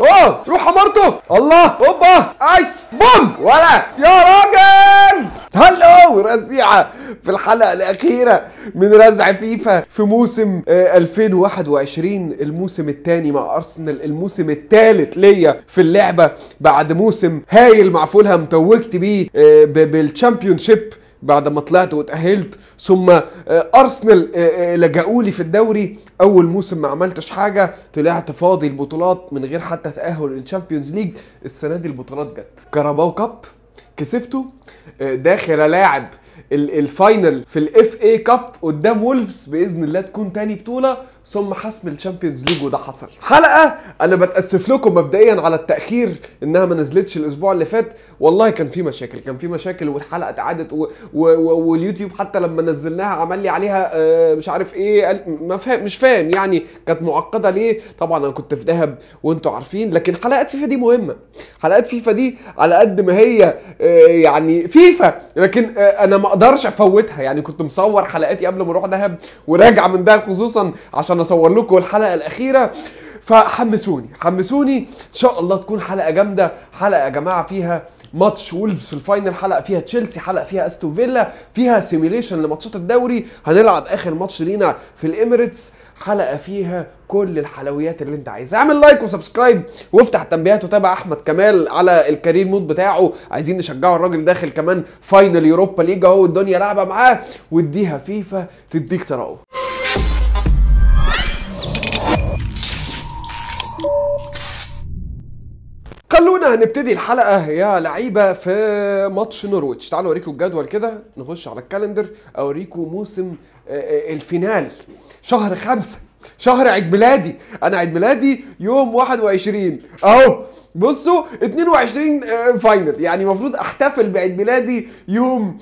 اوه روح حمارته الله هوبا ايش بوم ولا يا راجل هلو رزيعه في الحلقه الاخيره من رزع فيفا في موسم آه، 2021 الموسم الثاني مع ارسنال الموسم الثالث ليا في اللعبه بعد موسم هايل مع فولهام توجت بيه آه، ب- بالتشامبيون شيب بعد ما طلعت واتأهلت ثم آه، ارسنال آه، آه، لجأوا لي في الدوري اول موسم ما عملتش حاجه طلعت فاضي البطولات من غير حتى تأهل للشامبيونز ليج السنه دي البطولات جت كاراباو كاب كسبته آه، داخل الاعب ال- الفاينل في الاف اي كاب قدام وولفز باذن الله تكون تاني بطوله ثم حسم الشامبيونز ليج وده حصل حلقه انا بتاسف لكم مبدئيا على التاخير انها ما نزلتش الاسبوع اللي فات والله كان في مشاكل كان في مشاكل والحلقه اتعادت و... و... و... واليوتيوب حتى لما نزلناها عمل لي عليها آه، مش عارف ايه قال- ما فاهم مش فاهم يعني كانت معقده ليه طبعا انا كنت في دهب وانتوا عارفين لكن حلقات فيفا دي مهمه حلقات فيفا دي على قد ما هي آه، يعني فيفا لكن آه، انا ما اقدرش افوتها يعني كنت مصور حلقاتي قبل ما اروح دهب وراجع من دهب خصوصا عشان اصور لكم الحلقه الاخيره فحمسوني حمسوني ان شاء الله تكون حلقه جامده حلقه يا جماعه فيها ماتش وولفز في الفاينل حلقه فيها تشيلسي حلقه فيها استون فيلا فيها سيميليشن لماتشات الدوري هنلعب اخر ماتش لينا في الاميريتس حلقه فيها كل الحلويات اللي انت عايزها اعمل لايك وسبسكرايب وافتح التنبيهات وتابع احمد كمال على الكارير مود بتاعه عايزين نشجعه الراجل داخل كمان فاينل يوروبا ليج اهو الدنيا لعبه معاه واديها فيفا تديك ترقب خلونا هنبتدي الحلقة يا لعيبة في ماتش نورويتش تعالوا اوريكم الجدول كده نخش على الكالندر اوريكم موسم آه، آه، الفينال شهر خمسة شهر عيد ميلادي انا عيد ميلادي يوم 21 اهو بصوا 22 آه، فاينل يعني المفروض احتفل بعيد ميلادي يوم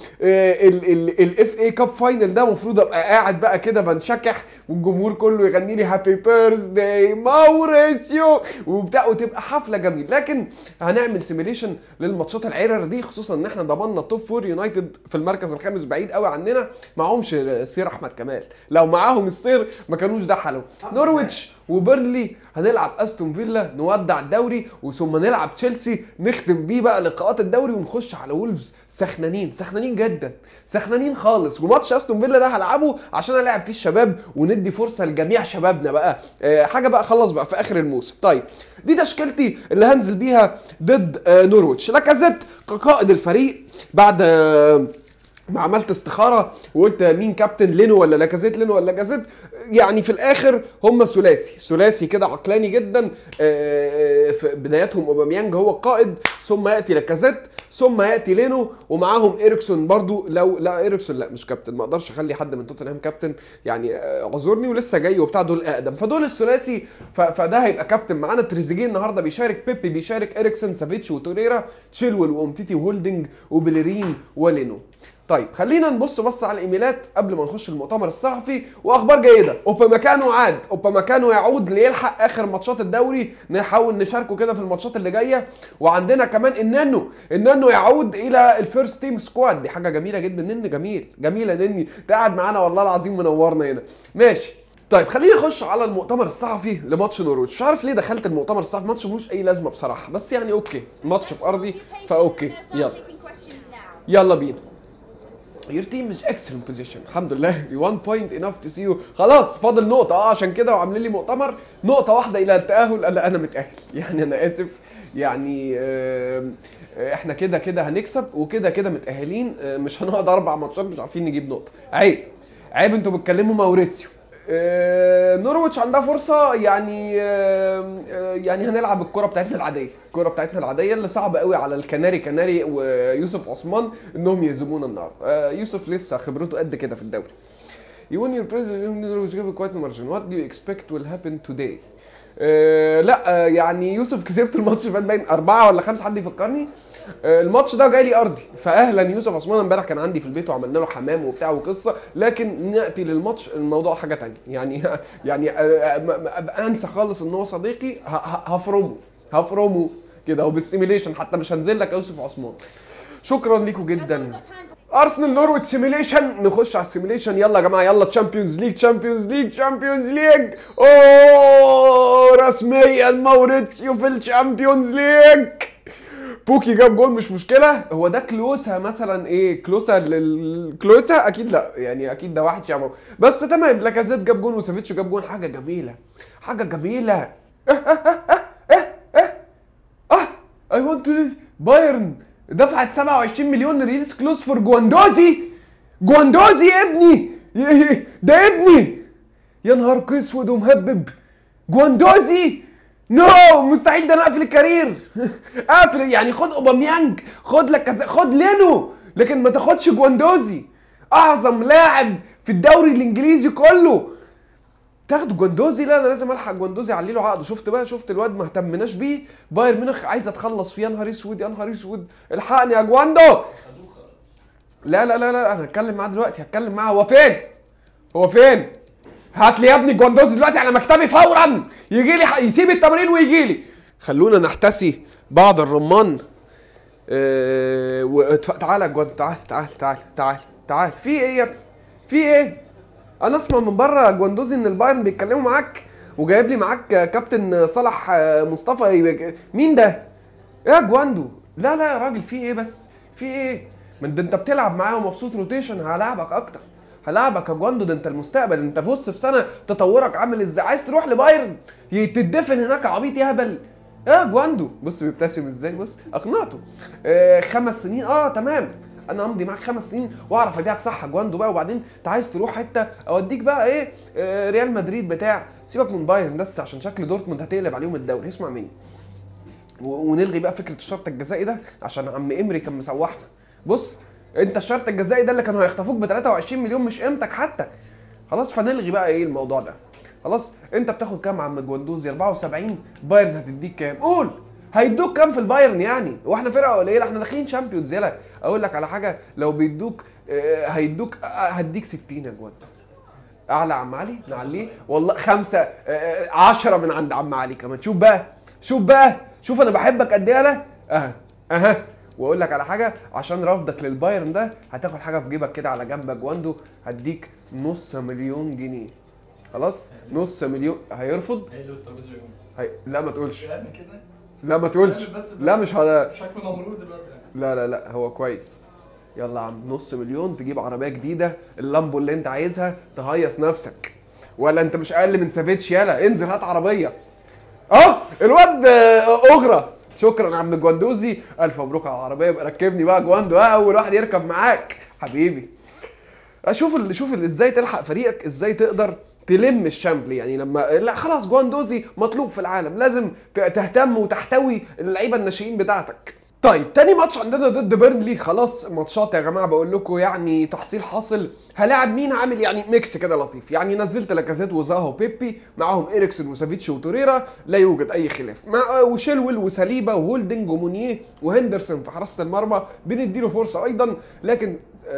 الاف اي كاب فاينل ده المفروض ابقى قاعد بقى كده بنشكح والجمهور كله يغني لي هابي بيرث داي ماوريسيو وبتاع وتبقى حفله جميله لكن هنعمل سيميليشن للماتشات العرر دي خصوصا ان احنا ضمننا توب فور يونايتد في المركز الخامس بعيد قوي عننا معهمش سير احمد كمال لو معاهم السير ما كانوش ده حلو نورويتش وبيرلي هنلعب استون فيلا نودع الدوري وثم نلعب تشيلسي نختم بيه بقى لقاءات الدوري ونخش على وولفز سخنانين سخنانين جدا سخنانين خالص وماتش استون فيلا ده هلعبه عشان العب فيه الشباب وندي فرصه لجميع شبابنا بقى آه، حاجه بقى خلص بقى في اخر الموسم طيب دي تشكيلتي اللي هنزل بيها ضد آه، نورويتش لاكازيت كقائد الفريق بعد آه، ما عملت استخاره وقلت مين كابتن لينو ولا لاكازيت لينو ولا لاكازيت يعني في الاخر هم ثلاثي ثلاثي كده عقلاني جدا آه، في بداياتهم اوباميانج هو القائد ثم ياتي لاكازيت ثم ياتي لينو ومعاهم اريكسون برضو لو لا اريكسون لا مش كابتن ما اقدرش اخلي حد من توتنهام كابتن يعني آه، اعذرني ولسه جاي وبتاع دول اقدم فدول الثلاثي ف- فده هيبقى كابتن معانا تريزيجيه النهارده بيشارك بيبي بيشارك اريكسون سافيتش وتوريرا تشيلويل وامتيتي وهولدنج وبليرين ولينو طيب خلينا نبص بص على الايميلات قبل ما نخش المؤتمر الصحفي واخبار جيده اوبامكانو عاد اوبامكانو يعود ليلحق اخر ماتشات الدوري نحاول نشاركه كده في الماتشات اللي جايه وعندنا كمان النانو النانو يعود الى الفيرست تيم سكواد دي حاجه جميله جدا نن جميل جميله نني انت قاعد معانا والله العظيم منورنا هنا ماشي طيب خلينا نخش على المؤتمر الصحفي لماتش نورويتش مش عارف ليه دخلت المؤتمر الصحفي ماتش ملوش اي لازمه بصراحه بس يعني اوكي ماتش في ارضي فاوكي يلا يلا بينا Your team is excellent position الحمد لله one point enough to see you خلاص فاضل نقطة اه عشان كده وعاملين لي مؤتمر نقطة واحدة إلى التأهل أنا أنا متأهل يعني أنا آسف يعني آم، آه، احنا كده كده هنكسب وكده كده متأهلين آه، مش هنقعد أربع ماتشات مش عارفين نجيب نقطة عيب عيب انتوا بتكلموا ماوريسيو آه، نورويتش عندها فرصه يعني آه، آه، يعني هنلعب الكره بتاعتنا العاديه الكره بتاعتنا العاديه اللي صعب قوي على الكناري كناري ويوسف عثمان انهم يهزمونا النهارده آه، يوسف لسه خبرته قد كده في الدوري You win your president Norwich give a quite margin. What do you expect will happen today? آه لا آه يعني يوسف كسبت الماتش اللي فات باين أربعة ولا خمسة حد يفكرني آه الماتش ده جاي لي أرضي فأهلا يوسف عثمان امبارح كان عندي في البيت وعملنا له حمام وبتاع وقصة لكن نأتي للماتش الموضوع حاجة تانية يعني يعني آه آه ما- ما- أبقى أنسى خالص إن هو صديقي ه- ه- هفرمه هفرمه كده وبالسيميليشن حتى مش هنزل لك يا يوسف عثمان شكرا لكم جدا ارسنال نورويتش سيميليشن نخش على السيميليشن يلا يا جماعه يلا تشامبيونز ليج تشامبيونز ليج تشامبيونز ليج اوه رسميا موريتسيو في الشامبيونز ليج بوكي جاب جول مش مشكله هو ده كلوسا مثلا ايه كلوسا لل... كلوسا اكيد لا يعني اكيد ده واحد شعبه بس تمام لاكازيت جاب جول وسافيتش جاب جول حاجه جميله حاجه جميله اه اي ونت تو بايرن دفعت 27 مليون ريليس كلوز فور جواندوزي جواندوزي ابني ي- ده ابني يا نهار اسود ومهبب جواندوزي نو مستحيل ده انا اقفل الكارير اقفل يعني خد اوباميانج خد لك كذا خد لينو لكن ما تاخدش جواندوزي اعظم لاعب في الدوري الانجليزي كله تاخد جواندوزي لا انا لازم الحق جواندوزي علي له عقده شفت بقى شفت الواد ما اهتمناش بيه بايرن ميونخ عايز اتخلص فيه يا نهار اسود يا نهار اسود الحقني يا جواندو لا لا لا لا انا هتكلم معاه دلوقتي هتكلم معاه هو فين هو فين هات لي يا ابني جواندوزي دلوقتي على مكتبي فورا يجي لي يسيب التمرين ويجي لي خلونا نحتسي بعض الرمان اه و... تعالى يا جواندو تعال تعال تعال تعال تعال في ايه يا ابني في ايه انا اسمع من بره جواندوزي ان البايرن بيتكلموا معاك وجايب لي معاك كابتن صلاح مصطفى يبقى- مين ده؟ ايه يا جواندو؟ لا لا يا راجل في ايه بس؟ في ايه؟ ما انت انت بتلعب معايا ومبسوط روتيشن هلاعبك اكتر هلاعبك يا جواندو ده انت المستقبل انت بص في سنه تطورك عامل ازاي عايز تروح لبايرن ي- تتدفن هناك عبيط يهبل ايه يا جواندو بص بيبتسم ازاي بص اقنعته آه خمس سنين اه تمام انا امضي معاك خمس سنين واعرف ابيعك صح يا جواندو بقى وبعدين انت عايز تروح حته اوديك بقى ايه آه ريال مدريد بتاع سيبك من بايرن بس عشان شكل دورتموند هتقلب عليهم الدوري اسمع مني و- ونلغي بقى فكره الشرط الجزائي ده عشان عم امري كان مسوحنا بص انت الشرط الجزائي ده اللي كانوا هيخطفوك ب 23 مليون مش قيمتك حتى خلاص فنلغي بقى ايه الموضوع ده خلاص انت بتاخد كام يا عم جواندوزي 74 بايرن هتديك كام قول هيدوك كام في البايرن يعني واحنا فرقه قليله احنا داخلين شامبيونز يلا اقول لك على حاجه لو بيدوك اه، هيدوك اه، هديك 60 يا جواندو اعلى عم علي نعليه والله خمسة آه، آه، عشرة من عند عم علي كمان شوف بقى شوف بقى شوف انا بحبك قد ايه يالا اها اها واقول لك على حاجه عشان رفضك للبايرن ده هتاخد حاجه في جيبك كده على جنب يا جواندو هديك نص مليون جنيه خلاص نص مليون هيرفض هي له الترابيزه يوم هي... لا ما تقولش يعني كده لا ما تقولش بس- لا مش هذا شكله ممرود دلوقتي لا لا لا هو كويس يلا يا عم نص مليون تجيب عربيه جديده اللامبو اللي انت عايزها تهيص نفسك ولا انت مش اقل من سافيتش يلا انزل هات عربيه اه الواد آه، اغرى شكرا يا عم جواندوزي الف مبروك على العربيه يبقى ركبني بقى جواندو اه اول واحد يركب معاك حبيبي اشوف ال- شوف ال- ازاي تلحق فريقك ازاي تقدر تلم الشامبل يعني لما لا خلاص جواندوزي مطلوب في العالم لازم ت- تهتم وتحتوي اللعيبه الناشئين بتاعتك طيب تاني ماتش عندنا ضد بيرنلي خلاص ماتشات يا جماعه بقول لكم يعني تحصيل حاصل هلاعب مين عامل يعني ميكس كده لطيف يعني نزلت لاكازيت وزاها وبيبي معاهم اريكسون وسافيتش وتوريرا لا يوجد اي خلاف مع وشيلويل وساليبا وهولدنج ومونيه وهندرسون في حراسه المرمى بنديله فرصه ايضا لكن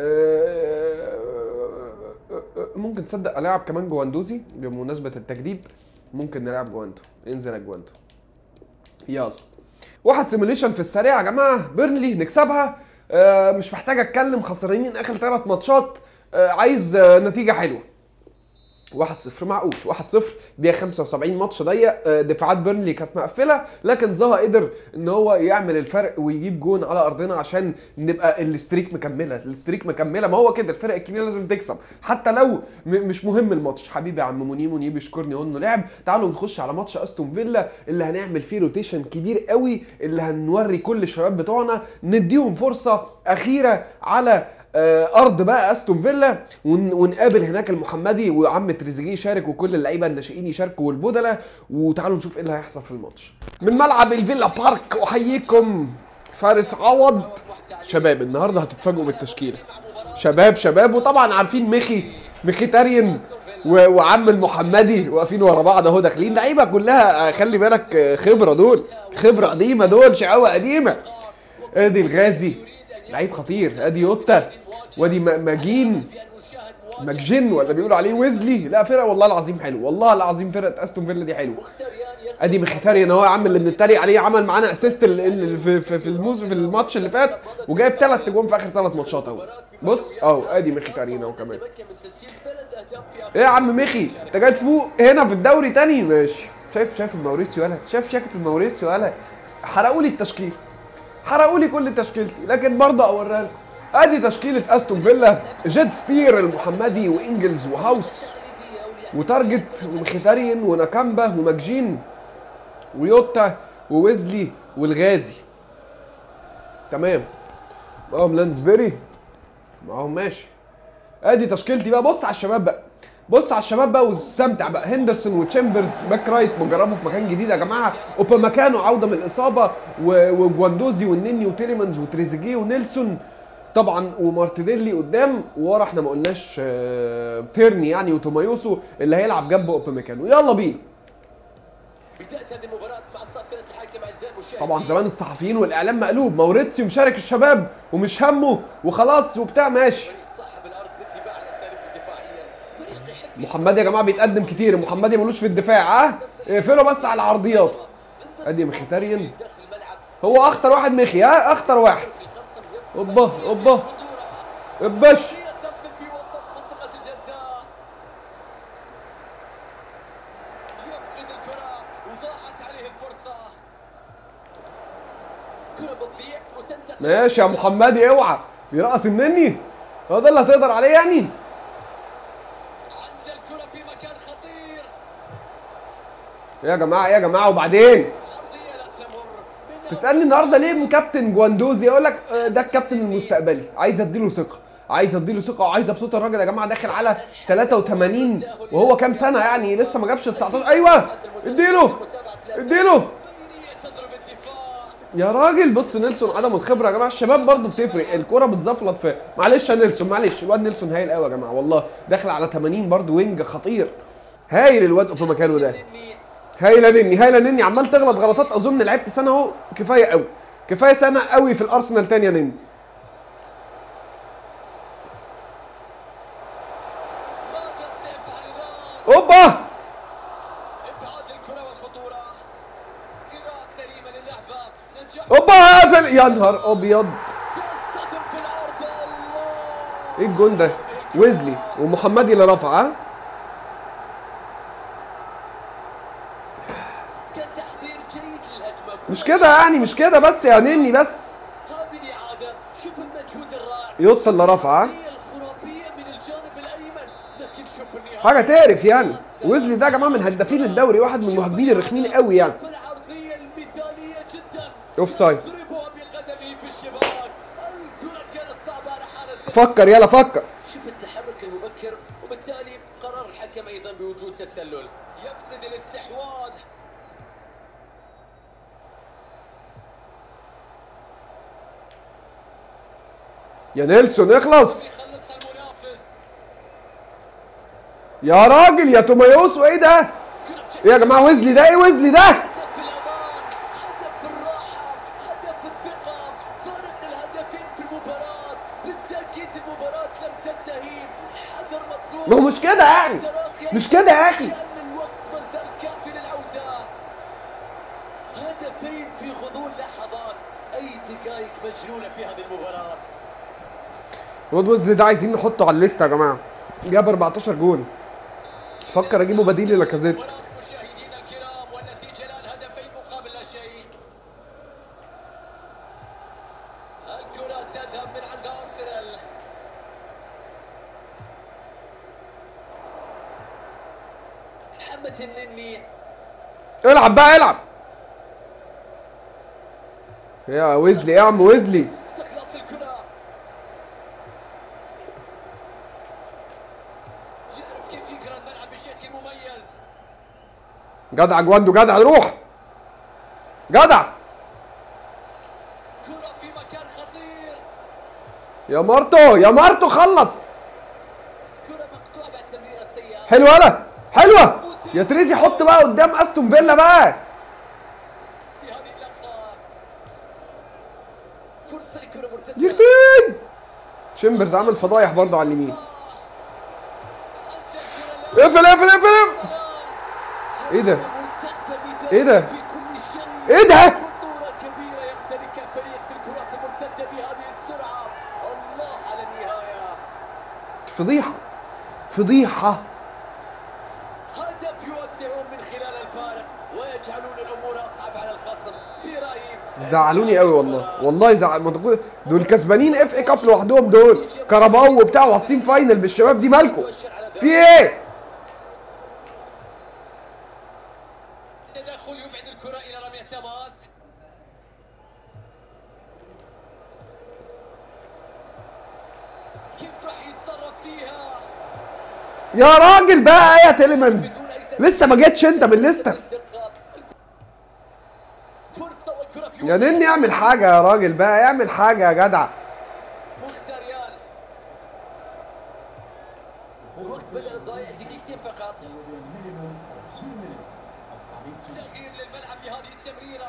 آه، ممكن تصدق العب كمان جواندوزي بمناسبه التجديد ممكن نلعب جواندو انزل يا جواندو يلا واحد سيميليشن في السريع يا جماعه بيرنلي نكسبها آه مش محتاج اتكلم خسرانين اخر ثلاث ماتشات آه عايز آه نتيجه حلوه 1-0 معقول 1-0 دقيقة 75 ماتش ضيق آه، دفاعات بيرنلي كانت مقفلة لكن زها قدر ان هو يعمل الفرق ويجيب جون على ارضنا عشان نبقى الستريك مكملة الستريك مكملة ما هو كده الفرق الكبيرة لازم تكسب حتى لو م- مش مهم الماتش حبيبي يا عم مني مني بيشكرني انه لعب تعالوا نخش على ماتش استون فيلا اللي هنعمل فيه روتيشن كبير قوي اللي هنوري كل الشباب بتوعنا نديهم فرصة اخيرة على آه، ارض بقى استون فيلا ون- ونقابل هناك المحمدي وعم تريزيجيه يشارك وكل اللعيبه الناشئين يشاركوا والبدله وتعالوا نشوف ايه اللي هيحصل في الماتش من ملعب الفيلا بارك احييكم فارس عوض شباب النهارده هتتفاجئوا بالتشكيله شباب شباب وطبعا عارفين مخي مخيتاريان و- وعم المحمدي واقفين ورا بعض اهو داخلين لعيبه كلها آه، خلي بالك آه، خبره دول خبره قديمه دول شقاوه قديمه ادي الغازي لعيب خطير ادي يوتا وادي م- ماجين ماكجين ولا بيقولوا عليه ويزلي لا فرقه والله العظيم حلو والله العظيم فرقه استون فيلا دي حلوه ادي مختاريان اهو يا عم اللي بنتريق عليه عمل معانا اسيست ال- ال- في في في الموز في الماتش اللي فات وجايب ثلاث اجوان في اخر ثلاث ماتشات اهو بص اهو ادي مختاريان اهو كمان ايه يا عم مخي انت جاي تفوق هنا في الدوري تاني ماشي شايف شايف الموريسيو يالا شايف شكل الموريسيو يالا حرقوا لي التشكيل حرقوا لي كل تشكيلتي لكن برضه اوريها لكم ادي تشكيله استون فيلا جيد ستير المحمدي وانجلز وهاوس وتارجت ومختاريان وناكامبا وماجين ويوتا وويزلي والغازي تمام معاهم لانسبيري معاهم ماشي ادي تشكيلتي بقى بص على الشباب بقى بص على الشباب بقى واستمتع بقى هندرسون وتشامبرز باك رايت بنجربه في مكان جديد يا جماعه اوبامكانو عوده من الاصابه و- وجواندوزي والنني وتيليمانز وتريزيجيه ونيلسون طبعا ومارتينيلي قدام وورا احنا ما قلناش آه، تيرني يعني وتومايوسو اللي هيلعب جنب اوبامكانو يلا بينا بدأت هذه المباراة مع الصافرة الحكم أعزائي المشاهدين طبعا زمان الصحفيين والاعلام مقلوب موريتسيو مشارك الشباب ومش همه وخلاص وبتاع ماشي فريق صاحب الأرض باتباع الأساليب الدفاعية فريق يحب محمدي يا جماعه بيتقدم كتير محمدي ملوش في الدفاع ها اقفلوا بس على العرضيات ادي مختاريان داخل الملعب هو اخطر واحد مخي ها اخطر واحد الخصم يبقى اوبا اوبا خطورة ابش يتصل في وسط منطقة الجزاء يفقد الكرة وضاعت عليه الفرصة كرة بتضيع وتنتقل ماشي يا محمدي اوعى بيرقص النني هو ده اللي هتقدر عليه يعني عند الكرة في مكان خطير إيه يا جماعه إيه يا جماعه وبعدين عرضية لا تمر من تسالني النهارده ليه من كابتن جواندوزي اقول لك آه، ده الكابتن المستقبلي عايز اديله ثقه عايز اديله ثقه وعايز ابسط الراجل يا جماعه داخل على 83 وهو كام سنه يعني لسه ما جابش 19 ايوه اديله اديله بينية تضرب الدفاع يا راجل بص نيلسون عدم الخبره يا جماعه الشباب برضه بتفرق الكوره بتزفلط في معلش يا نيلسون معلش الواد نيلسون هايل قوي يا جماعه والله داخل على 80 برضه وينج خطير هايل الواد في مكانه ده إني هايله نني هايله نني عمال تغلط غلطات اظن لعبت سنه اهو كفايه قوي كفايه سنه قوي في الارسنال تاني يا نني ماذا سيفعل الآن اوبا ابعاد الكرة والخطورة قراءة سليمة للعبة نجاح اوبا قفل يا نهار ابيض تصطدم في العرض الله ايه الجون ده ويزلي ومحمدي اللي رفعه كان تحذير جيد للهجمة مش كده يعني مش كده بس يا نني بس هذه الإعادة شوف المجهود الرائع يوتا اللي رفعه هي الخرافية من الجانب الأيمن لكن شوف النهاية حاجه تعرف يعني ويزلي ده يا جماعه من هدافين الدوري واحد من المهاجمين الرخمين قوي يعني شوف العرضية المثالية جدا اوف سايد يضربها بقدمه في الشباك الكرة كانت صعبة على حارس فكر يلا فكر شوف التحرك المبكر وبالتالي قرار الحكم ايضا بوجود تسلل يفقد الاستحواذ يا نيلسون اخلص يخلصها المنافس يا راجل يا تومايوسو ايه ده كرة بشكل ايه يا جماعه ويزلي ده ايه ويزلي ده هدف في الامان هدف في الراحه هدف في الثقه فارق الهدفين في المباراه بالتاكيد المباراه لم تنتهي حذر مطلوب ما هو مش كده يعني تراخي مش كده يا اخي لان الوقت ما زال كافي للعوده هدفين في غضون لحظات اي دقائق مجنونه في هذه المباراه الواد ويزلي ده عايزين نحطه على الليسته يا جماعه جاب 14 جول فكر اجيبه بديل للاكازيت مباراة مشاهدينا الكرام والنتيجة الآن هدفين مقابل لا شيء. الكرة تذهب من عند أرسنال. محمد النني العب بقى العب يا ويزلي يا عم ويزلي استخلص الكرة. يعرف كيف يقرا الملعب بشكل مميز. جدع جواندو جدع روح جدع كرة في مكان خطير. يا مارتو يا مارتو خلص كرة مقطوعة بعد تمريرة سيئة. حلوه يلا حلوه يا تريزي حط بقى قدام استون فيلا بقى في هذه اللقطة فرصة لكرة مرتدة يختي شمبرز عامل فضايح برضه على اليمين اقفل اقفل اقفل ايه ده؟ ايه ده؟ في كل شيء ايه ده؟ خطورة كبيرة يمتلك الفريق في الكرات المرتدة بهذه السرعة الله على النهاية فضيحه فضيحه هدف يوسعون من خلال الفارق ويجعلون الامور اصعب على الخصم في رايي زعلوني قوي والله والله زعل ما تقول دول كسبانين اف اي كاب لوحدهم دول كهرباو وبتاع واصلين فاينل بالشباب دي مالكم في ايه تدخل يبعد الكرة الى رمية تماس كيف راح يتصرف فيها يا راجل بقى يا تيليمانز لسه ما جيتش انت من ليستر فرصة والكرة في يا نني اعمل حاجه يا راجل بقى اعمل حاجه يا جدع مختاريان الوقت بدأ الضايع دقيقتين فقط تغيير للملعب بهذه التمريرة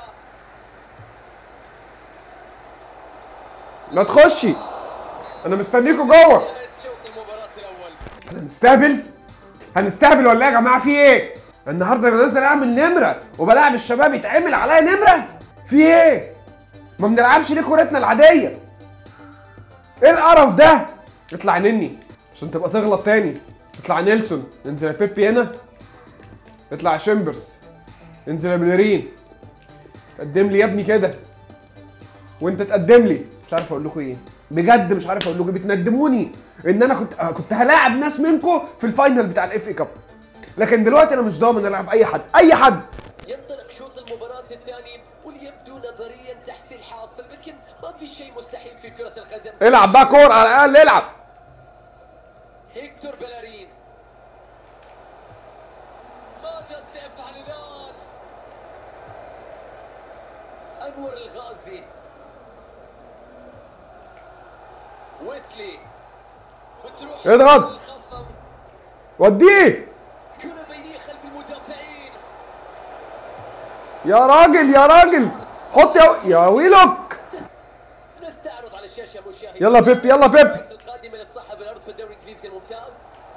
ما تخشي انا مستنيكوا جوه بداية شوط المباراة الأول هنستهبل هنستهبل ولا إيه يا جماعه في ايه النهارده انا نازل اعمل نمره وبلاعب الشباب يتعمل عليا نمره في ايه ما بنلعبش ليه كورتنا العاديه ايه القرف ده اطلع نني عشان تبقى تغلط تاني اطلع نيلسون انزل يا بيبي هنا اطلع يا شمبرز انزل يا بليرين قدم لي يا ابني كده وانت تقدم لي مش عارف اقول لكم ايه بجد مش عارف اقول لكم إيه. بتندموني ان انا كنت كنت هلاعب ناس منكم في الفاينل بتاع الاف اي كاب لكن دلوقتي انا مش ضامن العب اي حد اي حد ينطلق شوط المباراة الثاني وليبدو نظريا تحصيل حاصل لكن ما في شيء مستحيل في كرة القدم العب بقى كور على الاقل العب هيكتور بلارين ماذا سيفعل الآن؟ أنور الغازي ويسلي بتروح اضغط. الخصم وديه كرة بينية خلف المدافعين يا راجل يا راجل حط يا, يا ويلوك نستعرض على الشاشة مشاهد يلا بيب، يلا بيب. القادمة للصحة بالأرض في الدوري الإنجليزي الممتاز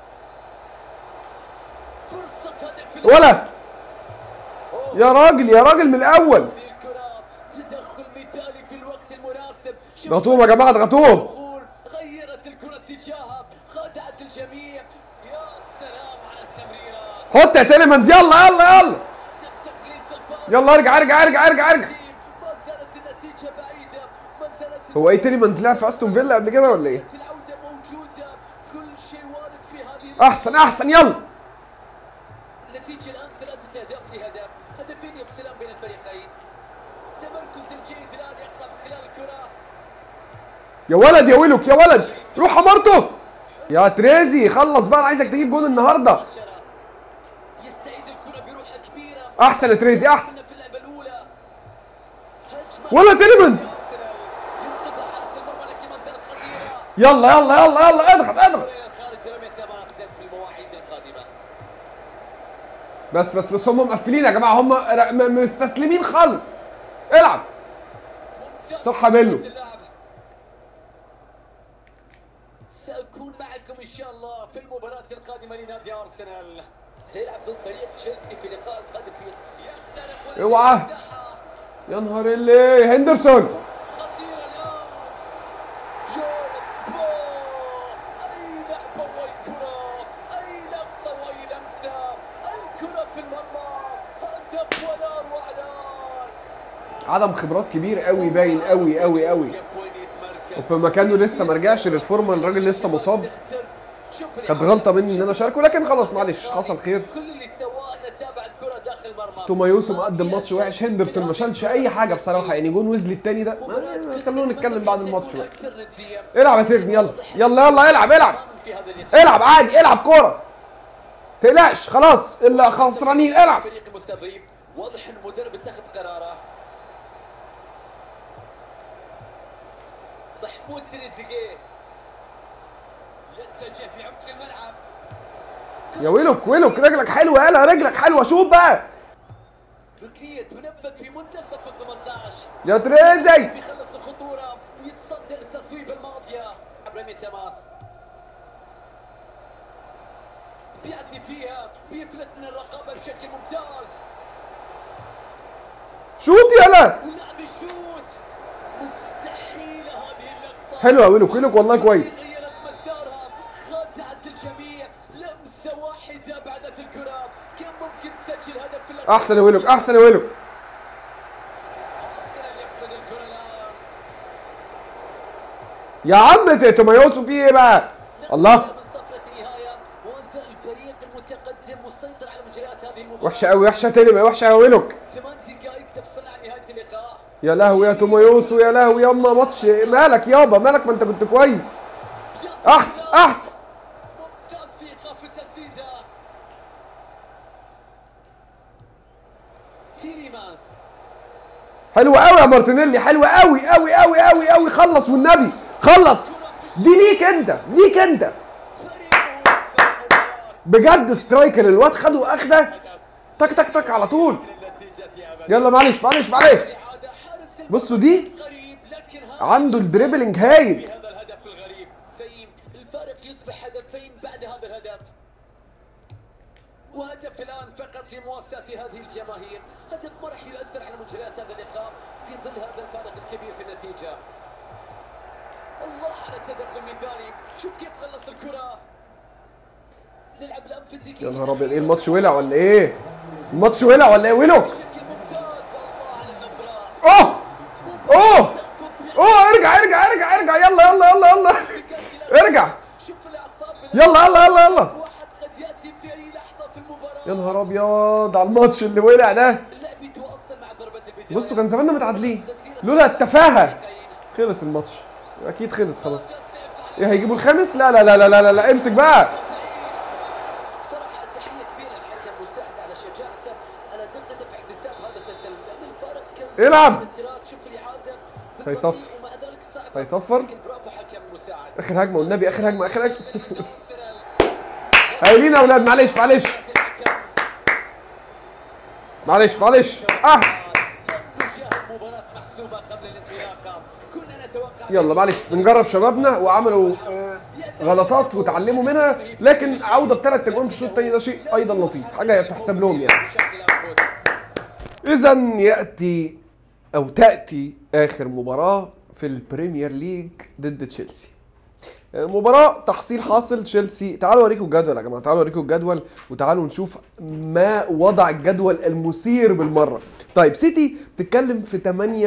فرصة هدف في ولا يا راجل يا راجل من الاول هذه الكرة تدخل مثالي في الوقت المناسب شوف اضغطوهم يا جماعه اضغطوهم الدخول غيرت الكرة اتجاهها خدعت الجميع يا سلام على التمريرة حط يا تيليمانز يلا يلا يلا هدف تقليص الفارق يلا ارجع ارجع ارجع ارجع ارجع ما زالت النتيجة بعيدة ما زالت هو ايه تيليمانز لعب في استون فيلا قبل كده ولا ايه العودة موجودة كل شيء وارد في هذه احسن احسن يلا النتيجة الآن ثلاثة أهداف لهدف هدفين يفصلان بين الفريقين تمركز الجيد الآن يخطف خلال الكرة يا ولد يا ويلوك يا ولد روح حمارته يا تريزي خلص بقى انا عايزك تجيب جون النهارده عشرة يستعيد الكرة بروحة كبيرة احسن يا تريزي احسن في اللعبة الأولى هجمة ولا تيليمانز أرسنال ينقذها حارس المرمى لكن ما زالت خطيرة يلا يلا يلا يلا اضغط اضغط إلى الخارج رمية تماس في المواعيد القادمة بس بس بس هم مقفلين يا جماعه هم ر- م- مستسلمين خالص العب صح يا بيلو. اللعب. سأكون معكم إن شاء الله في المباراة القادمة لنادي أرسنال سيلعب ضد فريق تشيلسي في اللقاء القادم في يخترق اوعى. المساحة. يا نهار اللي هندرسون خطيرة الآن يا رب أي لعبة وأي كرة أي لقطة وأي لمسة الكرة في المرمى هدف ولا أروع الآن عدم خبرات كبير قوي باين قوي قوي قوي كيف وين يتمركز وبمكانه لسه ما رجعش للفورمه الراجل لسه مصاب كانت غلطه مني ان انا اشاركه لكن خلاص معلش حصل خير كل اللي سواه انه تابع الكرة داخل المرمى تومايوسو مقدم ماتش وحش هندرسون ما شالش اي حاجه بصراحه يعني جون ويزلي التاني ده ما- خلونا نتكلم بعد الماتش بقى اكثر ندية العب يا ترني يلا يلا يلا العب العب في هذا اللقاء العب عادي العب كوره تقلقش خلاص الا خسرانين العب فريق المستضيف واضح ان المدرب اتخذ قراره محمود تريزيجيه يتجه في عمق الملعب يا ويلوك ويلوك رجلك حلوه يلا رجلك حلوه شوف بقى ركنية تنفذ في منتصف ال 18 يا تريزي بيخلص الخطورة ويتصدر التصويبة الماضية رمي تماس بيعدي يأدي فيها بيفلت من الرقابة بشكل ممتاز شوط يلا ولعب الشوت مستحيلة هذه اللقطة حلوة ويلوك ويلوك والله كويس غيرت مسارها خدعت الجميع لمسة واحدة بعدت الكرة كان ممكن تسجل هدف في اللقطة احسن يا ويلوك احسن يا ويلوك أرسنال يفقد الكرة الآن يا عم تومايوسو في ايه بقى الله من صفرة النهاية وانزل الفريق المتقدم مسيطر على مجريات هذه المباراة وحشه قوي وحشه تاني بقى وحشه يا ويلوك ثمان دقائق تفصل عن نهاية اللقاء يا لهوي يا تومايوسو يا لهوي ياما ماتش مالك يابا مالك ما انت كنت كويس احسن احسن ممتاز في ايقاف التسديده تيريمانس حلو قوي يا مارتينيلي حلو قوي قوي قوي قوي قوي خلص والنبي خلص دي ليك انت ليك انت فريقه يكسب المباراة بجد سترايكر الواد خده اخده تك تك تك على طول النتيجة أبدا يلا معلش معلش معلش الإعادة حارس المرمى بصوا دي قريب لكن هذا عنده الدريبلينج هايل بهذا الهدف الغريب فيم الفارق يصبح هدفين بعد هذا الهدف وهدف الان فقط لمواساة هذه الجماهير هدف ما راح يؤثر على مجريات هذا اللقاء في ظل هذا الفارق الكبير في النتيجة الله على التدخل المثالي شوف كيف خلص الكرة نلعب الان في الدقيقة يا نهار ابيض ايه الماتش ولع ولا ايه الماتش ولع ولا ايه ويلوك بشكل ممتاز الله على النظرة اوه اوه اوه ارجع ارجع ارجع ارجع يلا يلا يلا يلا ارجع شوف الاعصاب يلا يلا يلا يلا واحد قد ياتي في اي لحظة في المباراة يا نهار ابيض على الماتش اللي ولع ده اللعب يتواصل مع ضربة البداية بصوا كان زماننا متعادلين لولا التفاهه خلص الماتش اكيد خلص خلاص ايه هيجيبوا الخامس لا لا لا لا لا لا, لا. امسك بقى بصراحة تحية كبيرة للحكم مساعد على شجاعته على دقته في احتساب هذا التسلل لأن الفارق كان العب. الانفراد. شوف الإعادة بالبطيء هيصفر. ومع ذلك صعب هيصفر. لكن برافو حكم مساعد اخر هجمه والنبي اخر هجمه اخر هجمه أرسنال. قايلين يا اولاد معلش معلش الحكم معلش معلش احسن لم نشاهد مباراة محسومة قبل الانطلاقة كنا نتوقع يلا معلش بنجرب شبابنا وعملوا آه، غلطات وتعلموا منها لكن عوده بثلاث تجوان في الشوط الثاني ده شيء ايضا لطيف حاجه تحسب لهم يعني بشكل أنفس اذا ياتي او تاتي اخر مباراه في البريمير ليج ضد تشيلسي مباراة تحصيل حاصل تشيلسي تعالوا اوريكم الجدول يا جماعة تعالوا اوريكم الجدول وتعالوا نشوف ما وضع الجدول المثير بالمرة طيب سيتي بتتكلم في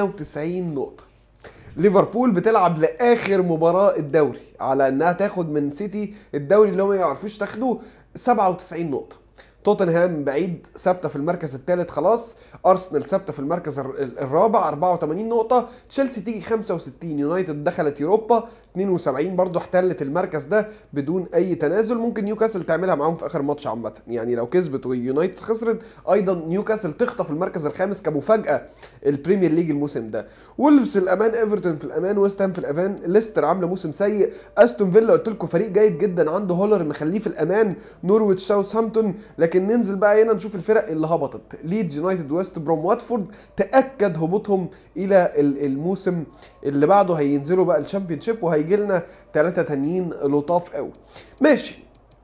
98 نقطة ليفربول بتلعب لاخر مباراة الدوري على انها تاخد من سيتي الدوري اللي هم ما يعرفوش تاخدوه 97 نقطة توتنهام بعيد ثابته في المركز الثالث خلاص ارسنال ثابته في المركز الر- الرابع 84 نقطه تشيلسي تيجي 65 يونايتد دخلت يوروبا 72 برضه احتلت المركز ده بدون اي تنازل ممكن نيوكاسل تعملها معاهم في اخر ماتش عامه يعني لو كسبت ويونايتد خسرت ايضا نيوكاسل تخطف المركز الخامس كمفاجاه البريمير ليج الموسم ده وولفز في الامان ايفرتون في الامان ويست هام في الامان ليستر عامله موسم سيء استون فيلا قلت لكم فريق جيد جدا عنده هولر مخليه في الامان نورويتش ساوثهامبتون لكن ننزل بقى هنا نشوف الفرق اللي هبطت ليدز يونايتد ويست بروم واتفورد تاكد هبوطهم الى ال- الموسم اللي بعده هينزلوا بقى الشامبيونشيب وهيجي لنا ثلاثه تانيين لطاف قوي ماشي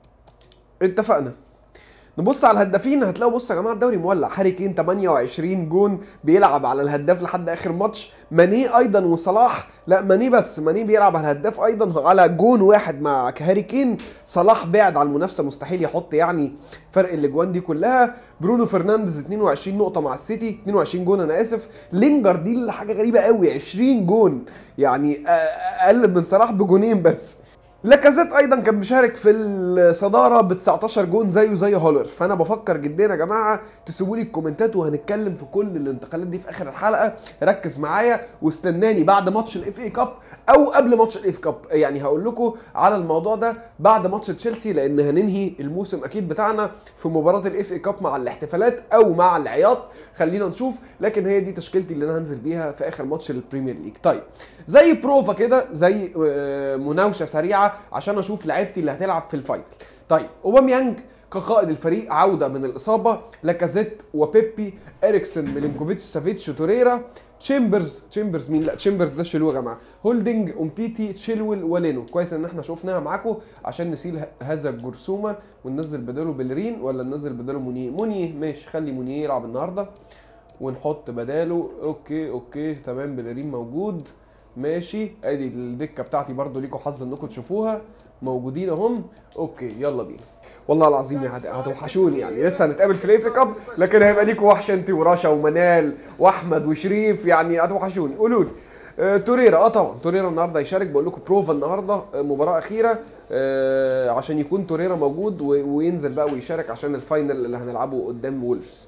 اتفقنا نبص على الهدافين هتلاقوا بص يا جماعه الدوري مولع هاري كين 28 جون بيلعب على الهداف لحد اخر ماتش ماني ايضا وصلاح لا ماني بس ماني بيلعب على الهداف ايضا على جون واحد مع هاري كين صلاح بعد عن المنافسه مستحيل يحط يعني فرق الاجوان دي كلها برونو فرنانديز 22 نقطه مع السيتي 22 جون انا اسف لينجر دي اللي حاجه غريبه قوي 20 جون يعني أ- اقل من صلاح بجونين بس لاكازيت ايضا كان مشارك في الصداره ب 19 جون زيه زي هولر فانا بفكر جدا يا جماعه تسيبوا لي الكومنتات وهنتكلم في كل الانتقالات دي في اخر الحلقه ركز معايا واستناني بعد ماتش الاف اي كاب او قبل ماتش الاف كاب يعني هقول لكم على الموضوع ده بعد ماتش تشيلسي لان هننهي الموسم اكيد بتاعنا في مباراه الاف اي كاب مع الاحتفالات او مع العياط خلينا نشوف لكن هي دي تشكيلتي اللي انا هنزل بيها في اخر ماتش للبريمير ليج طيب زي بروفا كده زي آه، مناوشه سريعه عشان اشوف لعيبتي اللي هتلعب في الفاينل طيب اوباميانج كقائد الفريق عوده من الاصابه لاكازيت وبيبي اريكسن ميلينكوفيتش سافيتش توريرا تشامبرز تشامبرز مين لا تشامبرز ده شيلوه يا جماعه هولدنج امتيتي تشيلويل ولينو كويس ان احنا شفناها معاكم عشان نسيل ه- هذا الجرثومه وننزل بداله بلرين ولا ننزل بداله مونيه مونيه ماشي خلي مونيه يلعب النهارده ونحط بداله اوكي اوكي تمام بلرين موجود ماشي ادي الدكه بتاعتي برضو ليكوا حظ انكم تشوفوها موجودين اهم اوكي يلا بينا والله العظيم يا هت- هتوحشوني يعني لسه هنتقابل في الاف كاب لكن هيبقى ليكوا وحشه انت ورشا ومنال واحمد وشريف يعني هتوحشوني قولوا لي آه، توريرا اه طبعا توريرا النهارده هيشارك بقول لكم بروفا النهارده آه، مباراه اخيره آه، عشان يكون توريرا موجود و- وينزل بقى ويشارك عشان الفاينل اللي هنلعبه قدام وولفز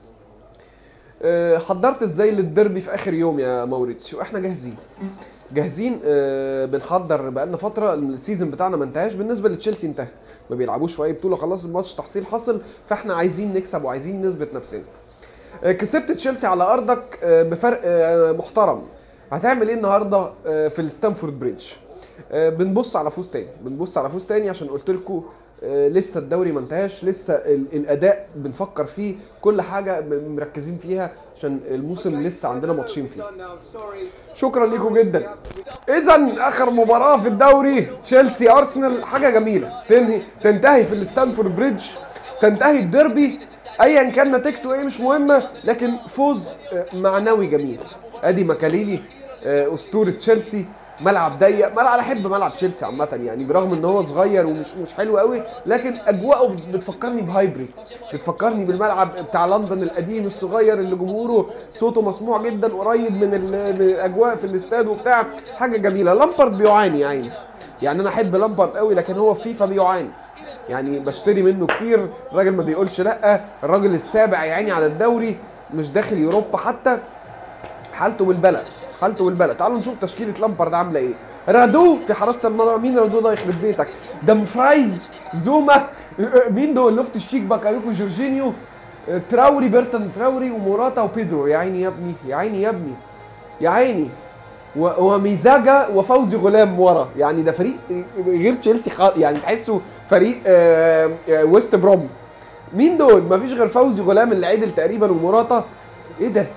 آه، حضرت ازاي للديربي في اخر يوم يا موريتسيو احنا جاهزين جاهزين آه، بنحضر بقالنا فتره السيزون بتاعنا ما انتهاش بالنسبه لتشيلسي انتهى ما بيلعبوش في اي بطوله خلاص الماتش تحصيل حصل فاحنا عايزين نكسب وعايزين نثبت نفسنا آه، كسبت تشيلسي على ارضك آه، بفرق آه، محترم هتعمل ايه النهارده آه، في الستانفورد بريدج آه، بنبص على فوز تاني بنبص على فوز تاني عشان قلت لكم لسه الدوري ما انتهاش لسه ال- الاداء بنفكر فيه كل حاجه م- مركزين فيها عشان الموسم لسه عندنا ماتشين فيه شكرا لكم جدا اذا اخر مباراه في الدوري تشيلسي ارسنال حاجه جميله تنهي تنتهي في الستانفورد بريدج تنتهي بديربي ايا كان نتيجته ايه مش مهمه لكن فوز آه، معنوي جميل ادي مكاليلي آه، اسطوره تشيلسي ملعب ضيق ملعب انا احب ملعب تشيلسي عامه يعني برغم ان هو صغير ومش مش حلو قوي لكن اجواءه بتفكرني بهايبري بتفكرني بالملعب بتاع لندن القديم الصغير اللي جمهوره صوته مسموع جدا قريب من, ال- من الاجواء في الاستاد وبتاع حاجه جميله لامبارد بيعاني يا عيني يعني انا احب لامبارد قوي لكن هو في فيفا بيعاني يعني بشتري منه كتير الراجل ما بيقولش لا الراجل السابع يا عيني على الدوري مش داخل يوروبا حتى حالته بالبلد حالته بالبلد تعالوا نشوف تشكيله لامبارد عامله ايه رادو في حراسه المرمى مين رادو ده يخرب بيتك دمفرايز زوما مين دول لوفت الشيك باكايوكو جورجينيو تراوري بيرتن تراوري وموراتا وبيدرو يا عيني يا ابني يا عيني يا ابني يا عيني و- وميزاجا وفوزي غلام ورا يعني ده فريق غير تشيلسي خالص يعني تحسه فريق آه، آه، ويست بروم مين دول مفيش غير فوزي غلام اللي عدل تقريبا ومراتا ايه ده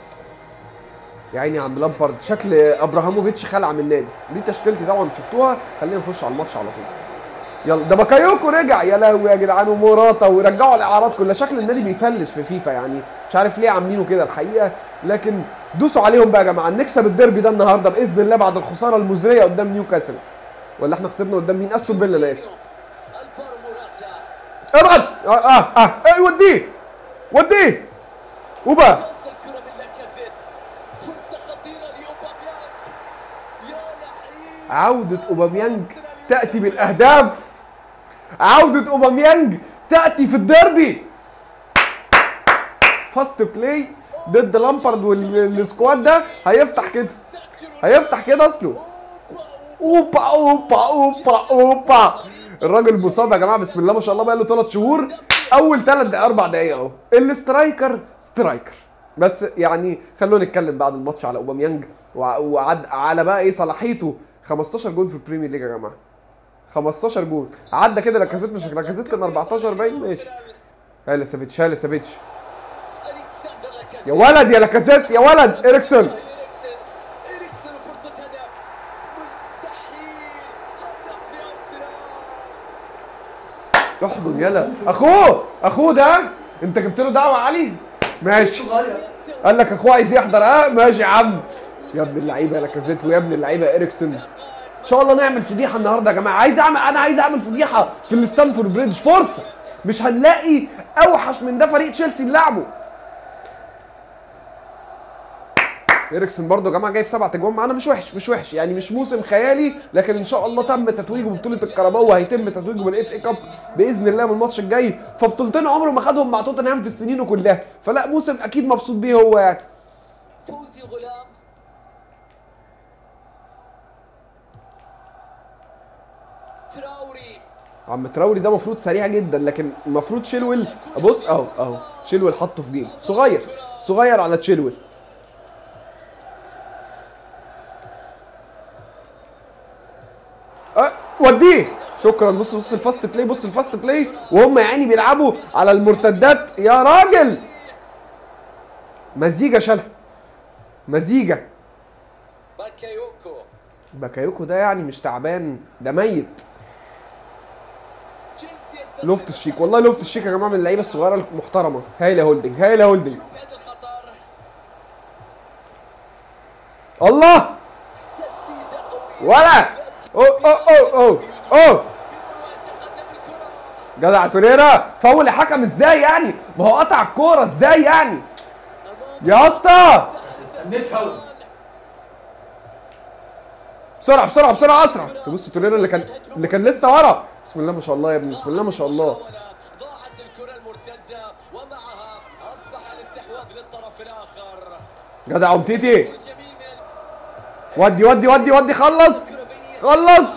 يا عيني يا عم لامبارد شكل ابراهاموفيتش خلع من النادي دي تشكيلتي طبعا شفتوها خلينا نخش على الماتش على طول يلا ده باكايوكو رجع يا لهوي يا جدعان وموراتا ورجعوا الاعارات كلها شكل النادي بيفلس في فيفا يعني مش عارف ليه عاملينه كده الحقيقه لكن دوسوا عليهم بقى يا جماعه نكسب الديربي ده النهارده باذن الله بعد الخساره المزريه قدام نيوكاسل ولا احنا خسرنا قدام مين استون فيلا انا اسف الفارو موراتا ابعد اه اه اه ايه وديه وديه وبا توصل الكرة من لاكازيت فرصة خطيرة لأوباميانج يا لعيب عودة أوباميانج تأتي بالأهداف عودة أوباميانج تأتي في الديربي فاست بلاي ضد لامبارد والسكواد ده هيفتح كده هيفتح كده اصله اوبا اوبا اوبا اوبا الراجل مصاب يا جماعه بسم الله ما شاء الله بقى له ثلاث شهور اول ثلاث دقائق اربع دقائق اهو الاسترايكر سترايكر بس يعني خلونا نتكلم بعد الماتش على اوباميانج وع- وعد على بقى ايه صلاحيته 15 جول في البريمير ليج يا جماعه 15 جول عدى كده لاكازيت مش لاكازيت كان 14 باين ماشي هلا سافيتش هلا سافيتش ألكسندر لاكازيت يا ولد يا لاكازيت يا ولد اريكسون إريكسن إريكسن وفرصة هدف مستحيل هدف لأرسنال احضن يلا اخوه اخوه ده انت جبت له دعوه علي ماشي قال لك اخوه عايز يحضر اه ماشي يا عم يا ابن اللعيبه يا لاكازيت ويا ابن اللعيبه اريكسون ان شاء الله نعمل فضيحه النهارده يا جماعه عايز اعمل انا عايز اعمل فضيحه في الستانفورد بريدج فرصه مش هنلاقي اوحش من ده فريق تشيلسي نلعبه اريكسون برضه يا جماعه جايب سبع تجوان معانا مش وحش مش وحش يعني مش موسم خيالي لكن ان شاء الله تم تتويجه ببطوله الكرباو وهيتم تتويجه بالاف اي كاب باذن الله من الماتش الجاي فبطولتين عمره ما خدهم مع توتنهام في السنين كلها فلا موسم اكيد مبسوط بيه هو يعني فوزي غلام تراوري عم تراوري ده المفروض سريع جدا لكن المفروض شيلويل بص اهو اهو شيلويل حطه في جيم صغير صغير على تشيلويل أه وديه شكرا بص بص الفاست بلاي بص الفاست بلاي وهم يعني بيلعبوا على المرتدات يا راجل مزيجا شالها مزيجا باكايوكو باكايوكو ده يعني مش تعبان ده ميت جنسي يستلم لوفت الشيك والله لوفت الشيك يا جماعه من اللعيبه الصغيره المحترمه هايله هولدنج هايله هولدنج بعد الخطر الله تسديده قويه ولا او او او او او ويتقدم الكره جدع توريرا فاول الحكم ازاي يعني ما هو قطع الكوره ازاي يعني يا اسطى نت فاول بسرعه بسرعه بسرعه اسرع تبص توريرا اللي كان اللي كان لسه ورا بسم الله ما شاء الله يا ابني بسم الله ما شاء الله ضاعت الكره المرتده ومعها اصبح الاستحواذ للطرف الاخر جدع امتيتي الجميل من ودي ودي ودي ودي خلص الكره بينيه خلص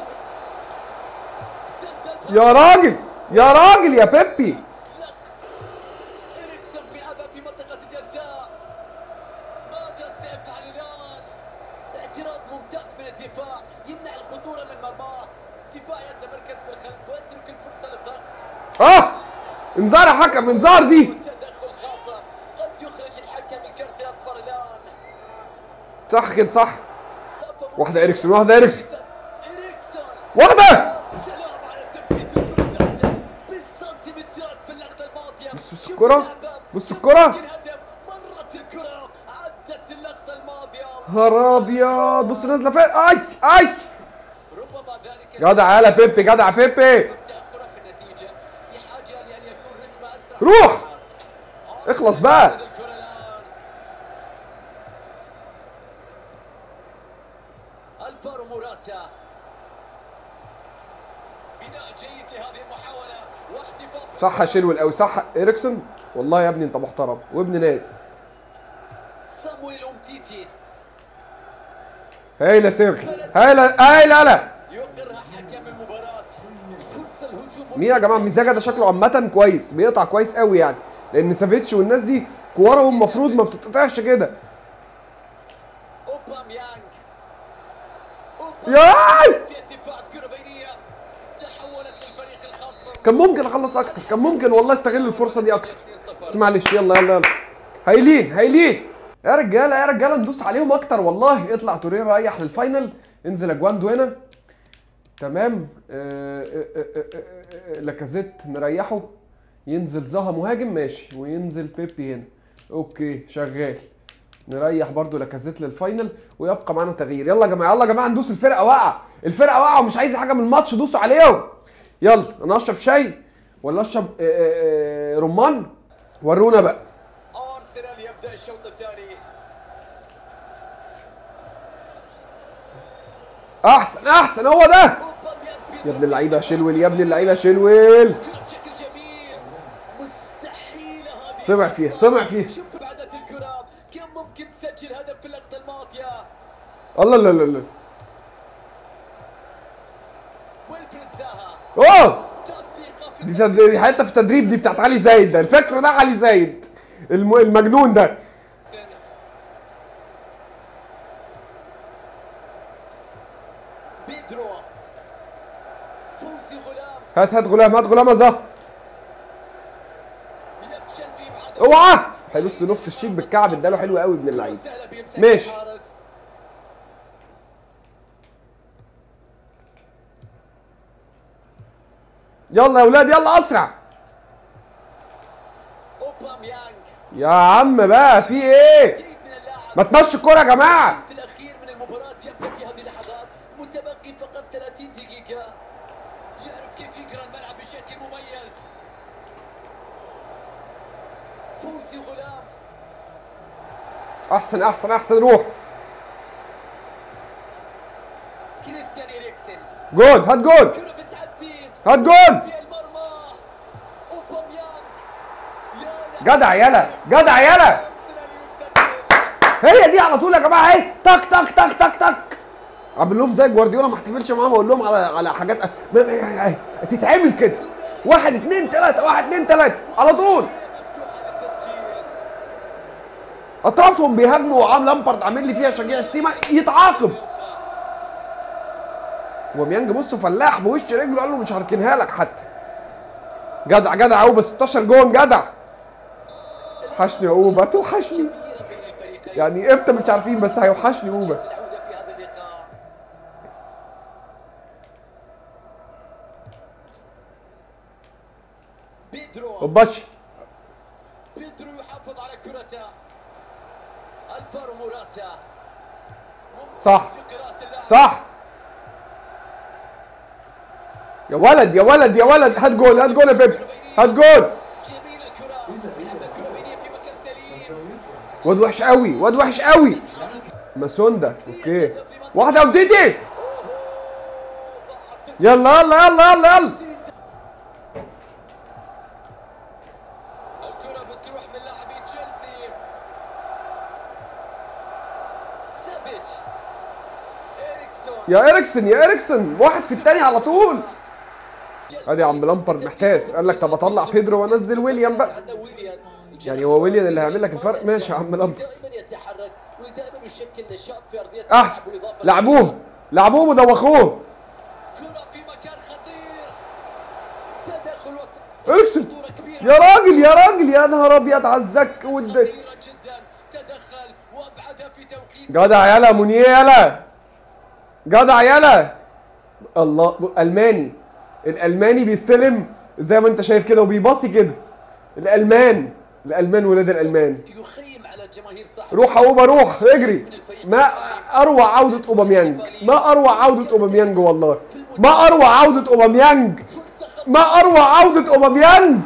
سددها يا راجل يا راجل يا بيبي لقط إريكسون بيلعبها في منطقة الجزاء ماذا سيفعل الآن؟ اعتراض ممتاز من الدفاع يمنع الخطورة من مرماه دفاع يتمركز في الخلف ويترك الفرصة للضغط اه انذار يا حكم انذار دي تدخل خاطئ قد يخرج الحكم الكرت الأصفر الآن صح كده صح واحده اريكسون واحده اريكسون إريكسون واحده سلام على تنفيذ الكرة بالسنتيمترات في اللقطة الماضية بص بص شوف الكرة. اللعبة. بص الكرة. ممكن هدف. مرت الكرة عدت اللقطة الماضية نهار ابيض بص نازله فين اي اي ربما ذلك جدع يالا بيبي جدع بيبي تأخرا في النتيجة بحاجة لأن يكون رتم أسرع روح اخلص بقى الكرة الآن الفارو موراتا بناء جيد لهذه المحاولة واحتفاظ صح يا شلول قوي صح اريكسون والله يا ابني انت محترم وابن ناس سامويل أمتيتي هايله سيرخي هايله هايله لا يقرها حكم المباراة فرصة الهجوم مين يا جماعه ميزاجا ده شكله عامه كويس بيقطع كويس قوي يعني لان سافيتش والناس دي كورهم المفروض ما بتتقطعش كده أوباميانج ياي في الدفاع كرة بينية تحولت للفريق الخاص كان ممكن اخلص اكتر كان ممكن والله استغل الفرصه دي اكتر بس معلش يلا يلا يلا هايلين هايلين يا رجاله يا رجاله ندوس عليهم اكتر والله اطلع توريرا ريح للفاينل انزل اجواندو هنا تمام آه، آه، آه، آه، آه، لاكازيت نريحه ينزل زها مهاجم ماشي وينزل بيبي هنا اوكي شغال نريح برضو لاكازيت للفاينل ويبقى معانا تغيير يلا يا جماعه يلا يا جماعه ندوس الفرقه واقعه الفرقه واقعه ومش عايزه حاجه من الماتش دوسوا عليهم يلا انا اشرب شاي ولا اشرب آه، آه، آه، رمان ورونا بقى أرسنال يبدأ الشوط الثاني احسن احسن هو ده أوباميانج يا ابن اللعيبه يا شلول يا ابن اللعيبه يا شلول كرة بشكل جميل مستحيلة هذه طمع فيها طمع فيها شوف بعدت الكرة كان ممكن تسجل هدف في اللقطة الماضية الله لا لا لا ويلفريد زاها اوه تصفيقة في دي تد- دي حته في التدريب دي بتاعت علي زايد ده الفكر ده علي زايد الم... المجنون ده السن. بيدرو فوزي غلام هات هات غلام هات غلام ازه يفشل في ابعاد اوعى هيبص لوفت الشيك بالكعب اداله حلو قوي ابن اللعيب سهلة بيمسك ماشي. الحارس. يلا يا اولاد يلا اسرع اوباميانج يا عم بقى في ايه جيد من اللاعب ما تمشي الكوره يا جماعه في الاخير من المباراة يبدأ في هذه اللحظات متبقي فقط 30 دقيقة يعرف كيف يقرا الملعب بشكل مميز فوزي غلام احسن احسن احسن روح كريستيان إريكسن جول هات جول كرة بتعدي هات جول في المرمى اوباميانج يا لا جدع يلا جدع يلا أرسنال يسجل هي دي على طول يا جماعه اهي تك تك تك تك تك اعمل لهم زي جوارديولا ما احتفلش معاهم اقول لهم على على حاجات ما- ما- ما- تتعمل كده واحد اتنين تلاته واحد اتنين تلاته على طول مفتوحة للتسجيل اطرافهم بيهاجموا وعام لامبرد عامل لي فيها شجيع السيما يتعاقب اوباميانج بصوا فلاح بوش رجله قال له مش هركنها لك حتى جدع جدع اوبا 16 جون جدع وحشني يا اوبا توحشني كبيرة بين الفريقين يعني امتى مش عارفين بس هيوحشني اوبا العودة في هذا اللقاء بيدرو اوباشي بيدرو يحافظ على كرته الفارو موراتا صح في قراءة اللاعب صح يا ولد يا ولد يا ولد هات جول هات جول يا بيب هات جول جميل الكرة يلعب الكرة بينية في مكان سليم واد وحش قوي واد وحش قوي ماسوندا اوكي واحده وتيتي ضاعت يلا يلا يلا يلا يلا الكرة بتروح من لاعبي تشيلسي سافيتش اريكسون يا اريكسن يا اريكسن واحد في التاني على طول ادي يا عم لامبرد محتاس قال لك طب اطلع بيدرو وانزل ويليام بقى عندنا ويليام يعني هو ويليام اللي هيعمل لك الفرق ماشي يا عم لامبرد دائما يتحرك ودائما يشكل نشاط في ارضيه احسن الملعب والإضافة لعبوه لعبوه ودوخوه كرة في مكان خطير تدخل وسط اريكسن خطورة كبيرة يا راجل يا راجل يا نهار ابيض على الزك والد خطيرة جدا تدخل وابعدها في توقيت جدع يلا مونيه يلا جدع يلا الله الماني الالماني بيستلم زي ما انت شايف كده وبيباصي كده الالمان الالمان ولاد الالمان يخيم على الجماهير صاحب روح يا اوبا روح اجري ما اروع عودة اوباميانج ما اروع عودة اوباميانج والله ما اروع عودة اوباميانج فرصة خطيرة ما اروع عودة اوباميانج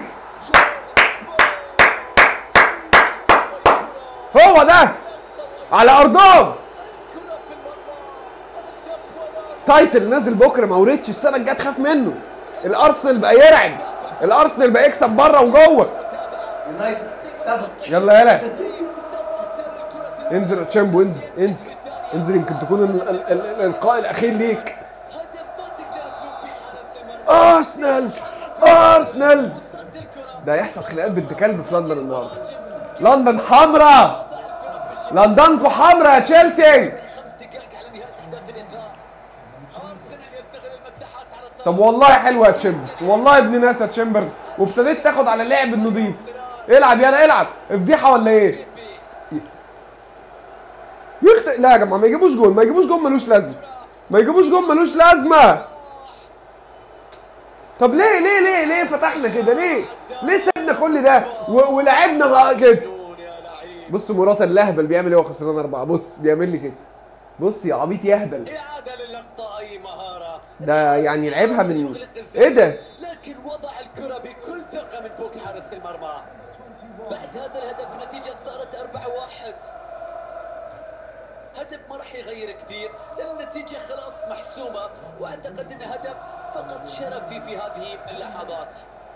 هو ده على ارضهم كرة في المرمى هدف ولا تايتل نازل بكره موريتش السنه الجايه تخاف منه الارسنال بقى يرعب الارسنال بقى يكسب بره وجوه يونايتد سبق يلا يلا انزل يا تشامبو انزل انزل انزل يمكن تكون ال- ال- ال- الالقاء الاخير ليك هدف ما تقدر تلوم فيه حارس المرمى ارسنال ارسنال صد الكرة ده هيحصل خناقات بنت كلب في لندن النهارده لندن حمراء لندنكو حمراء يا تشيلسي خمس دقائق على نهاية أحداث اللقاء أرسنال يستغل المساحات على الطرف طب والله حلوه يا تشامبرز والله ابن ناس يا تشامبرز وابتديت تاخد على اللعب النظيف العب يلا العب فضيحه ولا ايه يخطئ لا يا جماعه ما يجيبوش جول ما يجيبوش جول ملوش لازمه ما يجيبوش جول ملوش لازمه طب ليه ليه ليه ليه فتحنا كده ليه ليه سيبنا كل ده و- ولعبنا بقى كده دون يا لعيب بص مرات اللهبل بيعمل ايه وهو خسران اربعه بص بيعمل لي كده بص يا عبيط يهبل إعادة للقطة أي مهارة ده يعني لعبها من ايه ده لكن وضع الكرة بكل ثقة من فوق حارس المرمى بعد هذا الهدف النتيجة صارت 4 واحد هدف ما راح يغير كثير لأن النتيجة خلاص محسومة وأعتقد أن هدف فقط شرفي في هذه اللحظات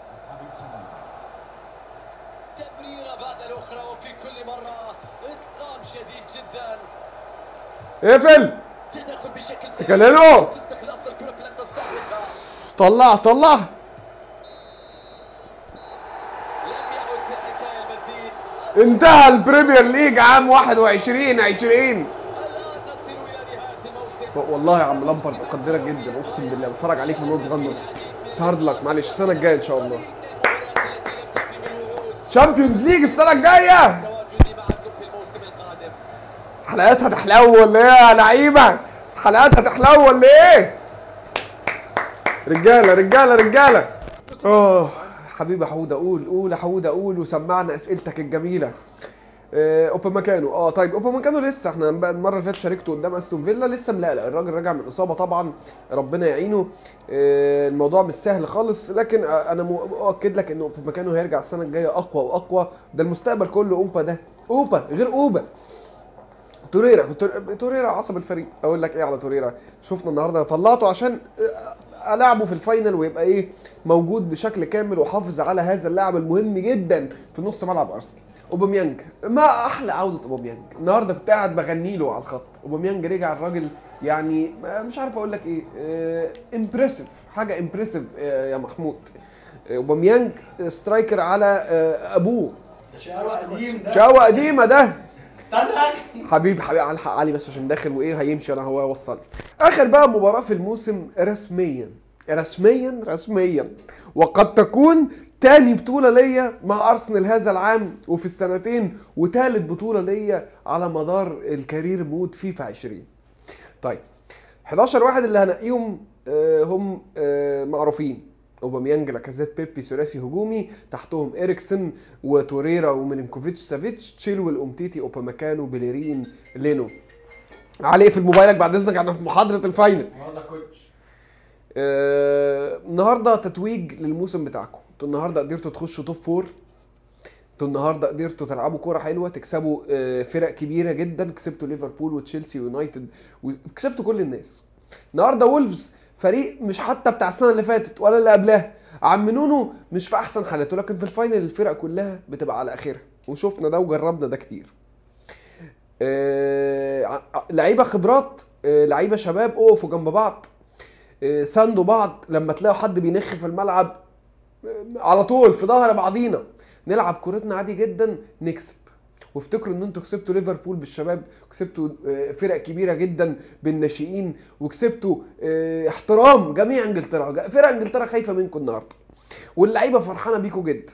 تمريرة بعد الأخرى وفي كل مرة إتقان شديد جدا اقفل تدخل بشكل سكالينو. في استخلاص الكرة في اللقطة السابقة طلع طلع لم يعد في الحكاية المزيد انتهى البريمير ليج عام 21 20 الآن نصل إلى نهاية الموسم والله يا عم لامبرد اقدرك جدا اقسم بالله بتفرج عليك من وأنا صغنن بس هارد لك معلش السنه الجايه ان شاء الله المباريات التي لم تكن بالوعود شامبيونز ليج السنه الجايه تواجدي معكم في الموسم القادم حلقاتها تحلو ولا ايه يا لعيبه حلقاتها تحلو ولا ايه رجاله رجاله رجاله اه حبيبي حوده قول قول يا حوده قول وسمعنا اسئلتك الجميله آه، اوبا مكانه اه طيب اوبا مكانه لسه احنا بقى المره اللي فاتت شاركته قدام استون فيلا لسه ملقلق الراجل راجع من اصابه طبعا ربنا يعينه آه، الموضوع مش سهل خالص لكن آه، انا مؤكد لك ان اوبا مكانه هيرجع السنه الجايه اقوى واقوى ده المستقبل كله اوبا ده اوبا غير اوبا توريرا تور- توريرا عصب الفريق اقول لك ايه على توريرا شفنا النهارده طلعته عشان آه، العبه في الفاينل ويبقى ايه موجود بشكل كامل وحافظ على هذا اللاعب المهم جدا في نص ملعب ارسنال اوباميانج ما احلى عوده اوباميانج النهارده كنت قاعد بغني له على الخط اوباميانج رجع الراجل يعني آه، مش عارف اقول لك ايه امبرسيف حاجه امبرسيف يا محمود آه، اوباميانج سترايكر على آه، ابوه شقاوة قديم ده شقاوة قديمة ده استنى حبيبي حبيبي على الحق علي بس عشان داخل وايه هيمشي انا هو يوصل اخر بقى مباراه في الموسم رسميا رسميا رسميا وقد تكون تاني بطولة ليا مع أرسنال هذا العام وفي السنتين وتالت بطولة ليا على مدار الكارير مود فيفا 20 طيب 11 واحد اللي هنقيهم آه، هم آه، معروفين اوباميانج لاكازيت بيبي ثلاثي هجومي تحتهم اريكسن وتوريرا وميلينكوفيتش سافيتش تشيلويل اومتيتي اوبامكانو بيليرين لينو علي اقفل موبايلك بعد اذنك احنا في محاضره الفاينل النهارده كوتش آه، النهارده تتويج للموسم بتاعكم انتوا النهارده قدرتوا تخشوا توب فور انتوا النهارده قدرتوا تلعبوا كوره حلوه تكسبوا آه، فرق كبيره جدا كسبتوا ليفربول وتشيلسي ويونايتد وكسبتوا كل الناس النهارده وولفز فريق مش حتى بتاع السنه اللي فاتت ولا اللي قبلها عم نونو مش في احسن حالاته لكن في الفاينل الفرق كلها بتبقى على اخرها وشفنا ده وجربنا ده كتير آه، ع- لعيبه خبرات آه، لعيبه شباب اقفوا جنب بعض آه، ساندوا بعض لما تلاقوا حد بينخ في الملعب آه، على طول في ظهر بعضينا نلعب كورتنا عادي جدا نكسب وافتكروا ان انتوا كسبتوا ليفربول بالشباب كسبتوا آه، فرق كبيره جدا بالناشئين وكسبتوا آه، احترام جميع انجلترا فرق انجلترا خايفه منكم النهارده واللعيبه فرحانه بيكم جدا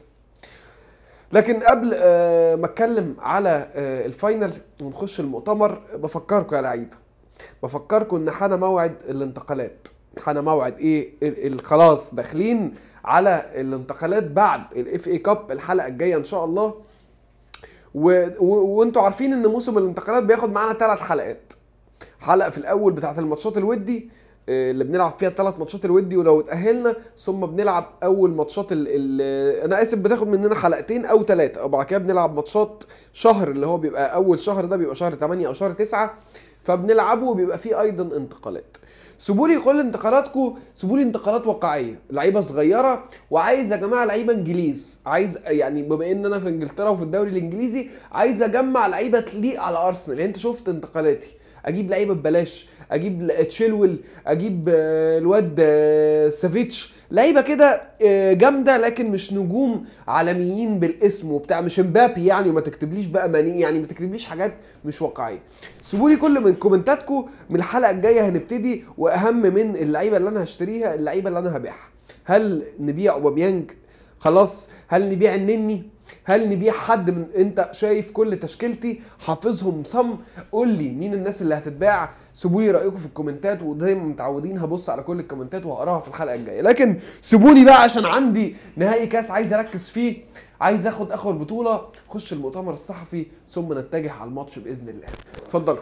لكن قبل آه، ما اتكلم على آه، الفاينل ونخش المؤتمر بفكركم يا لعيبه بفكركم ان حان موعد الانتقالات حان موعد ايه ال- ال- خلاص داخلين على الانتقالات بعد الاف اي كاب الحلقه الجايه ان شاء الله و... و... وانتوا عارفين ان موسم الانتقالات بياخد معانا ثلاث حلقات حلقه في الاول بتاعه الماتشات الودي آه، اللي بنلعب فيها الثلاث ماتشات الودي ولو اتاهلنا ثم بنلعب اول ماتشات ال... ال... انا اسف بتاخد مننا حلقتين او ثلاثه وبعد كده بنلعب ماتشات شهر اللي هو بيبقى اول شهر ده بيبقى شهر 8 او شهر 9 فبنلعبه وبيبقى فيه ايضا انتقالات سيبوا لي كل انتقالاتكم سيبوا لي انتقالات واقعيه لعيبه صغيره وعايز يا جماعه لعيبه انجليز عايز يعني بما ان انا في انجلترا وفي الدوري الانجليزي عايز اجمع لعيبه تليق على ارسنال يعني انت شفت انتقالاتي اجيب لعيبه ببلاش اجيب ل- تشيلويل اجيب آه، الواد آه، سافيتش لعيبه كده آه، جامده لكن مش نجوم عالميين بالاسم وبتاع مش امبابي يعني وما تكتبليش بقى ماني يعني ما تكتبليش حاجات مش واقعيه سيبوا لي كل من كومنتاتكم من الحلقه الجايه هنبتدي واهم من اللعيبه اللي انا هشتريها اللعيبه اللي انا هبيعها هل نبيع اوباميانج خلاص هل نبيع النني هل نبيع حد من انت شايف كل تشكيلتي حافظهم صم قول لي مين الناس اللي هتتباع سيبوا لي رايكم في الكومنتات وزي ما متعودين هبص على كل الكومنتات وهقراها في الحلقه الجايه لكن سيبوني بقى عشان عندي نهائي كاس عايز اركز فيه عايز اخد اخر بطوله خش المؤتمر الصحفي ثم نتجه على الماتش باذن الله اتفضلوا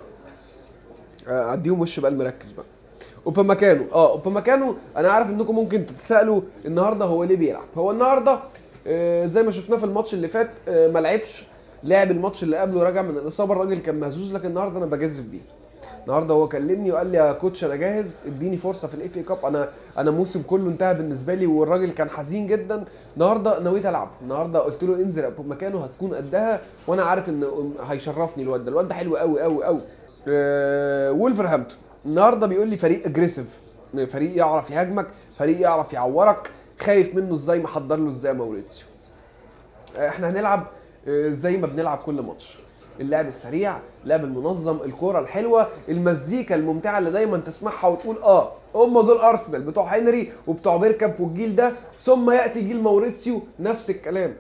آه، اديهم وش بقى المركز بقى اوبامكانو اه اوبامكانو انا عارف انكم ممكن تتسالوا النهارده هو ليه بيلعب هو النهارده آه زي ما شفناه في الماتش اللي فات آه ما لعبش لعب الماتش اللي قبله راجع من الاصابه الراجل كان مهزوز لكن النهارده انا بجذب بيه النهارده هو كلمني وقال لي يا كوتش انا جاهز اديني فرصه في الاف اي كاب انا انا موسم كله انتهى بالنسبه لي والراجل كان حزين جدا النهارده نويت العب النهارده قلت له انزل مكانه هتكون قدها وانا عارف ان هيشرفني الواد ده الواد ده حلو قوي قوي قوي آه وولفرهامبتون النهارده بيقول لي فريق اجريسيف فريق يعرف يهاجمك فريق يعرف يعورك خايف منه ازاي محضر له ازاي موريتسيو احنا هنلعب آه، زي ما بنلعب كل ماتش اللعب السريع اللعب المنظم الكرة الحلوة المزيكا الممتعة اللي دايما تسمعها وتقول اه هم دول ارسنال بتوع هنري وبتوع بيركامب والجيل ده ثم ياتي جيل موريتسيو نفس الكلام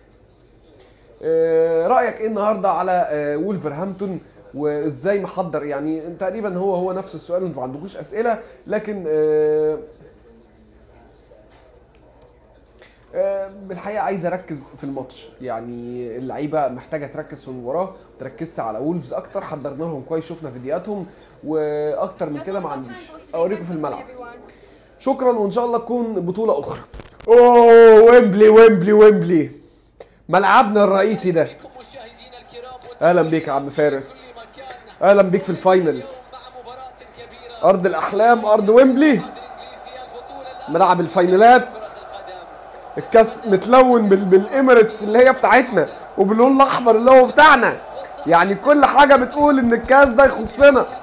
آه، رايك ايه النهارده على آه، وولفرهامبتون وازاي محضر يعني تقريبا هو هو نفس السؤال انتوا ما عندكوش اسئله لكن آه، آه، بالحقيقه عايز اركز في الماتش يعني اللعيبه محتاجه تركز في المباراه ما تركزش على وولفز اكتر حضرنا لهم كويس شفنا فيديوهاتهم واكتر من كده ما عنديش اوريكم في الملعب شكرا وان شاء الله تكون بطوله اخرى اوه ويمبلي ويمبلي ويمبلي ملعبنا الرئيسي ده بكم مشاهدينا الكرام اهلا بيك يا عم فارس اهلا بيك في الفاينل مع مباراة كبيرة ارض الاحلام ارض ويمبلي الإنجليزية البطولة الأولى ملعب الفاينلات كرة القدم الكاس متلون بال... بالاميريتس اللي هي بتاعتنا وباللون الاحمر اللي هو بتاعنا يعني كل حاجه بتقول ان الكاس ده يخصنا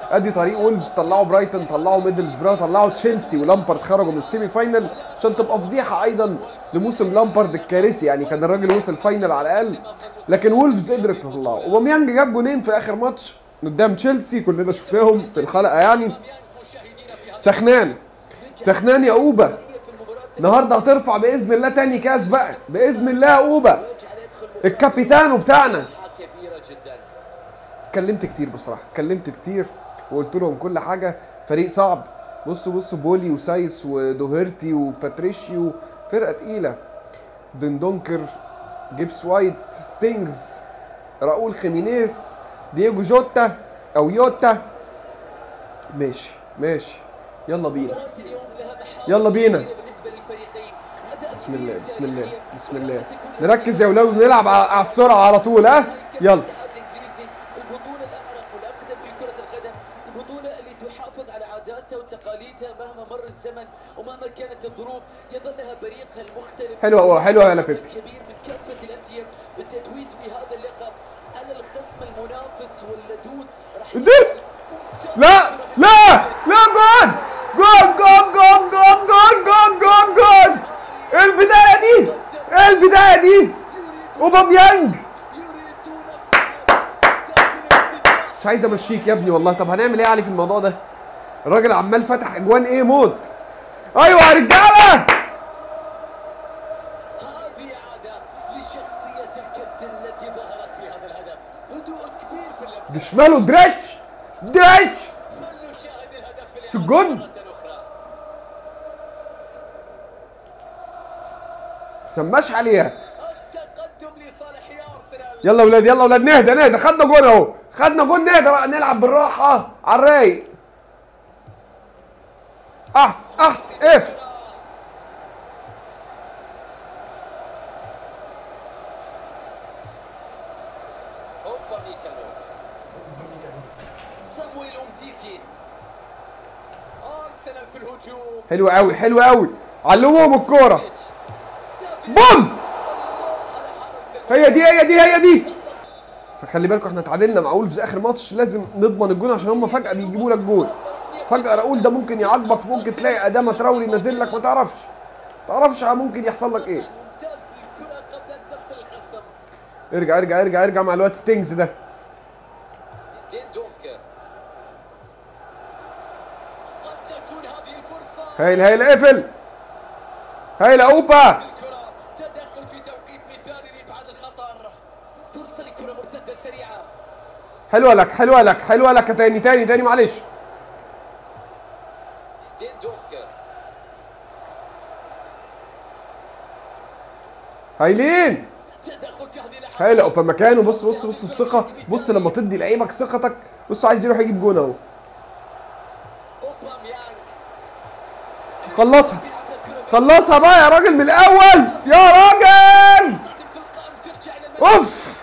ادي طريق وولفز طلعوا برايتون طلعوا ميدلسبرا طلعوا تشيلسي ولامبارد خرجوا من السيمي فاينل عشان تبقى فضيحه ايضا لموسم لامبارد الكارثي يعني كان الراجل وصل فاينل على الاقل لكن وولفز قدرت تطلعه اوباميانج جاب جونين في اخر ماتش قدام تشيلسي كلنا شفناهم في الحلقه يعني مشاهدينا في هذه سخنان سخنان يا اوبا في المباراة النهارده هترفع باذن الله تاني كاس بقى باذن الله يا اوبا يجعل يدخل الكابيتانو بتاعنا مباراة كبيرة جدا اتكلمت كتير بصراحه اتكلمت كتير وقلت لهم كل حاجه فريق صعب بصوا بصوا بولي وسايس ودوهرتي وباتريشيو فرقه تقيله دندونكر جيبس وايت ستينجز راؤول خيمينيز دييجو جوتا او يوتا ماشي ماشي يلا بينا مباراة اليوم لها محاور يلا بينا. كبيرة بالنسبة للفريقين أداء بسم الله كبير بسم الله تاريخياً. بسم الله قد تكون نركز يا ولاد ونلعب على على السرعه على طول ها يلا الاتحاد الانجليزي البطوله الاعرق والاقدم في كره القدم البطوله اللي تحافظ على عاداتها وتقاليدها مهما مر الزمن ومهما كانت الظروف يظلها بريقها المختلف حلوة أوي، حلوة يا لبيب. كبير من كافه الانديه بالتتويج بهذا اللقب على الخصم المنافس واللدود راح دي- لا لا لا جول جول جول جول جول جول جول جول جول ايه البدايه دي ايه البدايه دي اوباميانج يريدون داخل الانتداب مش عايز امشيك يا ابني والله طب هنعمل ايه يا علي في الموضوع ده الراجل عمال فتح اجوان ايه موت ايوه يا رجاله هذه عادة لشخصية الكابتن التي ظهرت في هذا الهدف هدوء كبير في اللمسة بشماله درش درش فلنشاهد الهدف في سجون. مرة أخرى سماش عليها التقدم لصالح أرسنال يلا ولاد يلا ولاد نهدى نهدى خدنا جون اهو خدنا جون نهدى بقى نلعب بالراحه على الرايق احسن احسن اقفل أوبا ميكانو سامويل أمتيتي أرسنال في الهجوم حلو قوي حلو قوي علموهم الكوره سافي- بوم الله على حارس المرمى. هي دي هي دي هي دي فخلي بالكم احنا اتعادلنا مع وولفز اخر ماتش لازم نضمن الجون عشان هم فجاه بيجيبوا لك جون فجاه راؤول ده ممكن يعاقبك ممكن تلاقي ادامه تراولي نازل لك ما تعرفش تعرفش ممكن يحصل لك ايه ممتاز في الكرة قبل أن تصل الخصم ارجع ارجع ارجع ارجع مع الواد ستينجز ده دين دونكر قد تكون هذه الفرصة هايل هايل اقفل هايل اوبا الكرة تدخل في توقيت مثالي لإبعاد الخطر فرصة لكرة مرتدة سريعة حلوه لك حلوه لك حلوه لك تاني تاني تاني معلش دين دونكر هايلين تدخل في هذه اللحظات هايل اوبا مكانه بص بص بص الثقه بص لما تدي لعيبك ثقتك بص عايز يروح يجيب جون اهو أوباميانج خلصها بيلعب الكرة خلصها بقى يا راجل من الاول يا راجل بتقدم تلقائي وترجع إلى الملعب اوف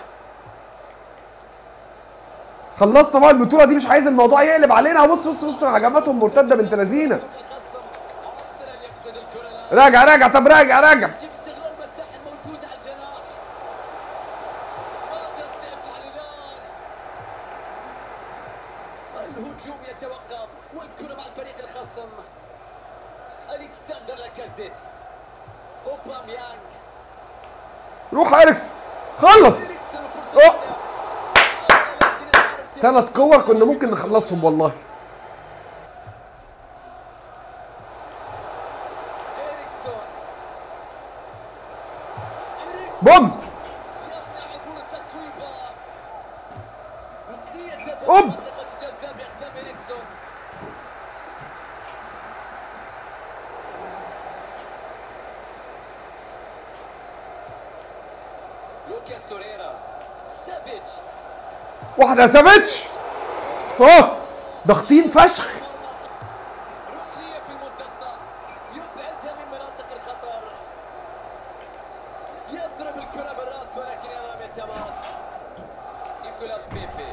خلصنا بقى البطوله دي مش عايز الموضوع يقلب علينا بص بص بص هجماتهم مرتده بنت لذينه الخصم أرسنال يفقد الكرة الآن راجع راجع طب راجع راجع يتم استغلال المساحة الموجودة على الجناح ماذا سيفعل الآن؟ الهجوم يتوقف والكرة مع الفريق الخصم ألكسندر لاكازيت أوباميانج روح اريكس خلص إريكسن فرصة أوه. هدف. آه، لكن الحارس ثلاث كور كنا ممكن نخلصهم والله إريكسون إريكسون بوم يمنع عبور التسويبة ركنية هدف أوب. منطقة الجزاء بإقدام إريكسون لوكاس توريرا سافيتش واحده يا سافيتش اه ضاغطين فشخ ركنية في المنتصف يبعدها من مناطق الخطر يضرب الكرة بالراس ولكن ينام التماس نيكولاس بيبي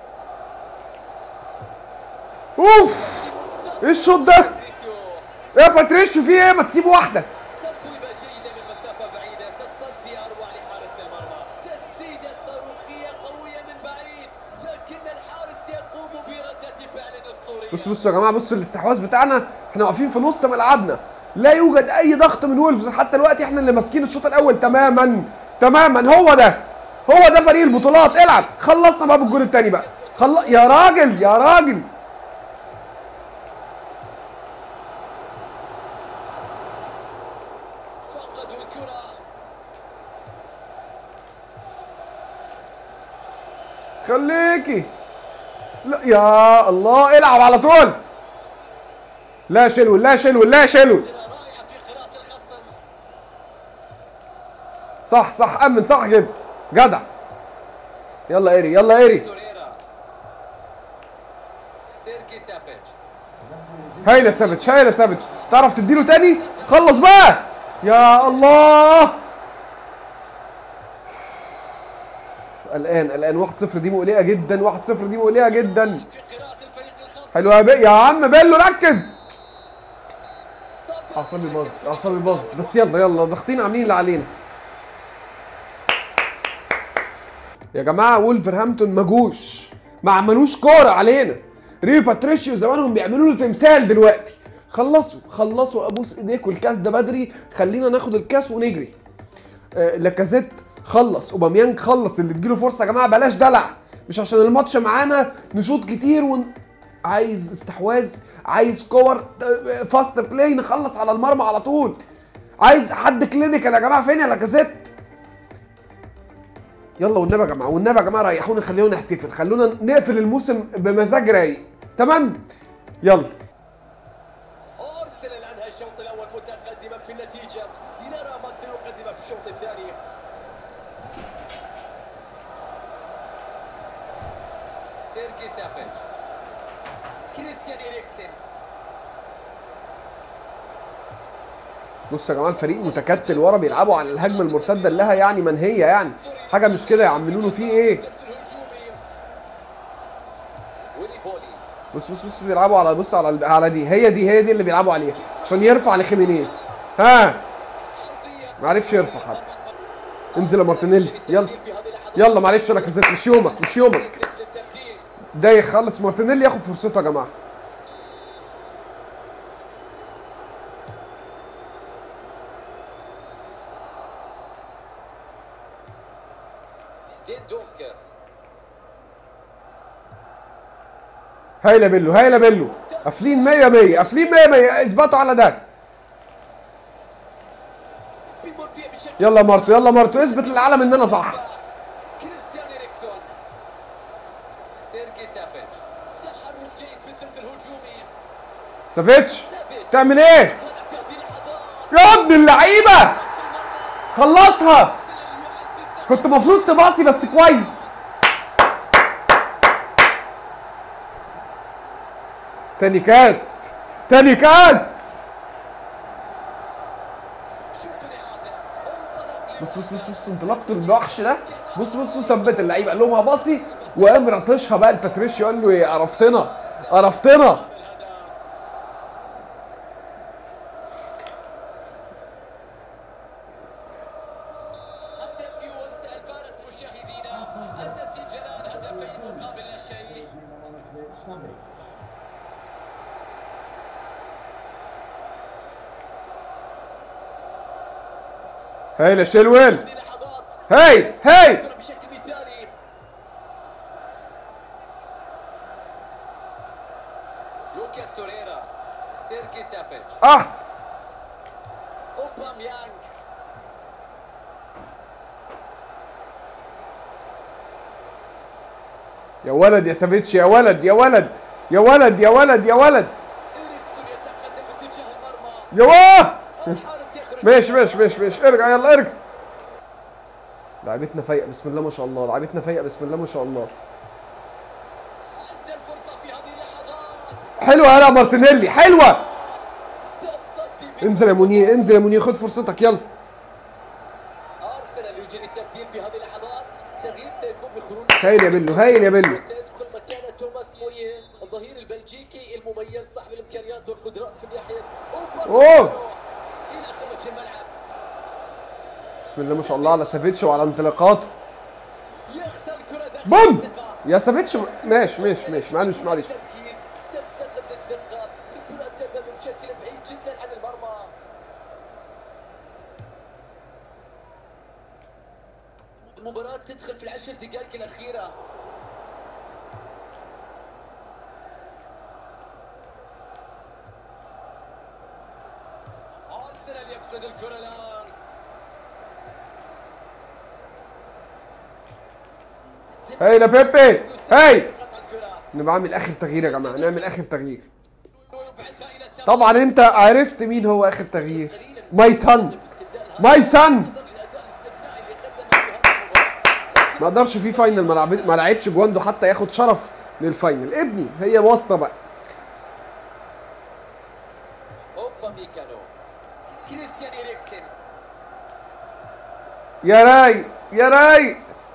اوف ايه الشوط ده باتريسيو يا باتريشيو في ايه ما تسيبوا واحده تصويبة جيدة من مسافة بعيدة تصدي أروع لحارس المرمى تسديدة صاروخية قوية من بعيد لكن الحارس يقوم بردة فعل بصوا بصوا يا جماعه بصوا الاستحواذ بتاعنا احنا واقفين في نص ملعبنا لا يوجد اي ضغط من وولفز حتى دلوقتي احنا اللي ماسكين الشوط الاول تماما تماما هو ده هو ده فريق البطولات العب خلصنا بقى بالجول الثاني بقى خل... يا راجل يا راجل فقدوا الكرة خليكي لا يا الله العب على طول لا شلول لا شلول لا شلول كرة رائعة في قراءة الخصم صح صح امن صح كده جدع يلا ايري يلا ايري توريرا سيركي سافيج هايله سافيتش هايله سافيتش تعرف تديله تاني خلص بقى يا الله الان الان 1-0 دي مقلقه جدا 1-0 دي مقلقه جدا في قراءة الفريق الخصم حلوه يا بي- يا عم بيلو ركز صفر اعصابي باظت اعصابي باظت بس يلا يلا ضاغطين عاملين اللي علينا يا جماعه وولفرهامبتون ما جوش ما عملوش كوره علينا ريو باتريشيو زمانهم بيعملوا له تمثال دلوقتي خلصوا خلصوا ابوس ايديكوا الكاس ده بدري خلينا ناخد الكاس ونجري آه، لاكازيت خلص اوباميانج خلص اللي تجيله فرصه يا جماعه بلاش دلع مش عشان الماتش معانا نشوط كتير ون... عايز استحواذ عايز كور آه، فاست بلاي نخلص على المرمى على طول عايز حد كلينيكال يا جماعه فين يا لاكازيت يلا والنبي يا جماعه والنبي يا جماعه ريحونا خلونا نحتفل خلونا نقفل الموسم بمزاج رايق تمام يلا أرسنال أنهى الشوط الأول متقدما في النتيجة لنرى ما سيقدم في الشوط الثاني سيرجي سافيج كريستيان إريكسن بص يا جماعه الفريق متكتل ورا بيلعبوا على الهجمه المرتده اللي لها يعني منهيه يعني حاجه مش كده يا عم لولو في ايه الترس الهجومي ويلي بولي بص بص بص بيلعبوا على بص على على دي هي دي هي دي اللي بيلعبوا عليها عشان يرفع لخيمينيز ها عرضية ما عرفش يرفع حتى انزل يا مارتينيلي يلا في هذه اللحظات يلا معلش انا كذبت مش يومك مش يومك فرصة للتبديل ده يخلص مارتينيلي ياخد فرصته يا جماعه دين دونكر هايله بيلو هايله بيلو قافلين 100 100 قافلين 100 100 اثبتوا على ده بيمر فيها بشكل يلا مارتو يلا مارتو اثبت للعالم ان انا صح كريستيان إريكسون سيرجي سافيج تحرك جيد في الثلث الهجومي سافيتش سافيج تعمل ايه هدف في هذه اللحظات يا ابن اللعيبه خلصها كنت المفروض تباصي بس كويس تاني كاس تاني كاس شوف الإعادة انطلق بص بص بص بص انطلاقته الوحش ده بص بص ثبت اللعيبه قال لهم هباصي وقام رطشها بقى لباتريشيو قال له ايه عرفتنا عرفتنا هدف يوسع الفارق مشاهدينا النتيجة الآن هدفين مقابل لا شيء هايله شيلويل هذه لحظات هاي هاي كرة بشكل مثالي لوكاس توريرا سيرجي سافيج احسن اوباميانج يا ولد يا سافيتش يا ولد يا ولد يا ولد يا ولد يا ولد إريكسون يتقدم باتجاه المرمى يا واه الحارس يخرج ماشي ماشي ماشي ماشي ارجع يلا ارجع لعيبتنا فايقه بسم الله ما شاء الله لعيبتنا فايقه بسم الله ما شاء الله أدى الفرصة في هذه اللحظات حلوه يلا مارتينيلي حلوه تصدي انزل يا منير انزل يا منير خد فرصتك يلا أرسنال يجري التبديل في هذه اللحظات تغيير سيكون بخروج هايل يا بيلو هايل يا بيلو سيدخل مكانه توماس موريه الظهير البلجيكي المميز صاحب الامكانيات والقدرات في ناحيه أوه. الى خارج الملعب بسم الله ما شاء الله على سافيتش وعلى انطلاقاته يخسر الكره داخل بوم المنطقة. يا سافيتش ماشي ماشي ماشي معلش معلش تركيز تفتقد المباراة تدخل في العشر دقائق الأخيرة أرسنال يفقد الكرة الآن هاي لبيبي هاي قطع الكرة نبقى عامل اخر تغيير يا جماعه نعمل اخر تغيير ويبعثها إلى التمرير طبعا انت عرفت مين هو اخر تغيير ماي سن ماي سن للأداء الاستثنائي اللي قدمه في هذه المباراة ما قدرش في فاينل ما لعب- ما لعبش جواندو حتى ياخد شرف للفاينل ابني هي واسطه بقى أوبا ميكانو كريستيان إريكسن يا راي يا راي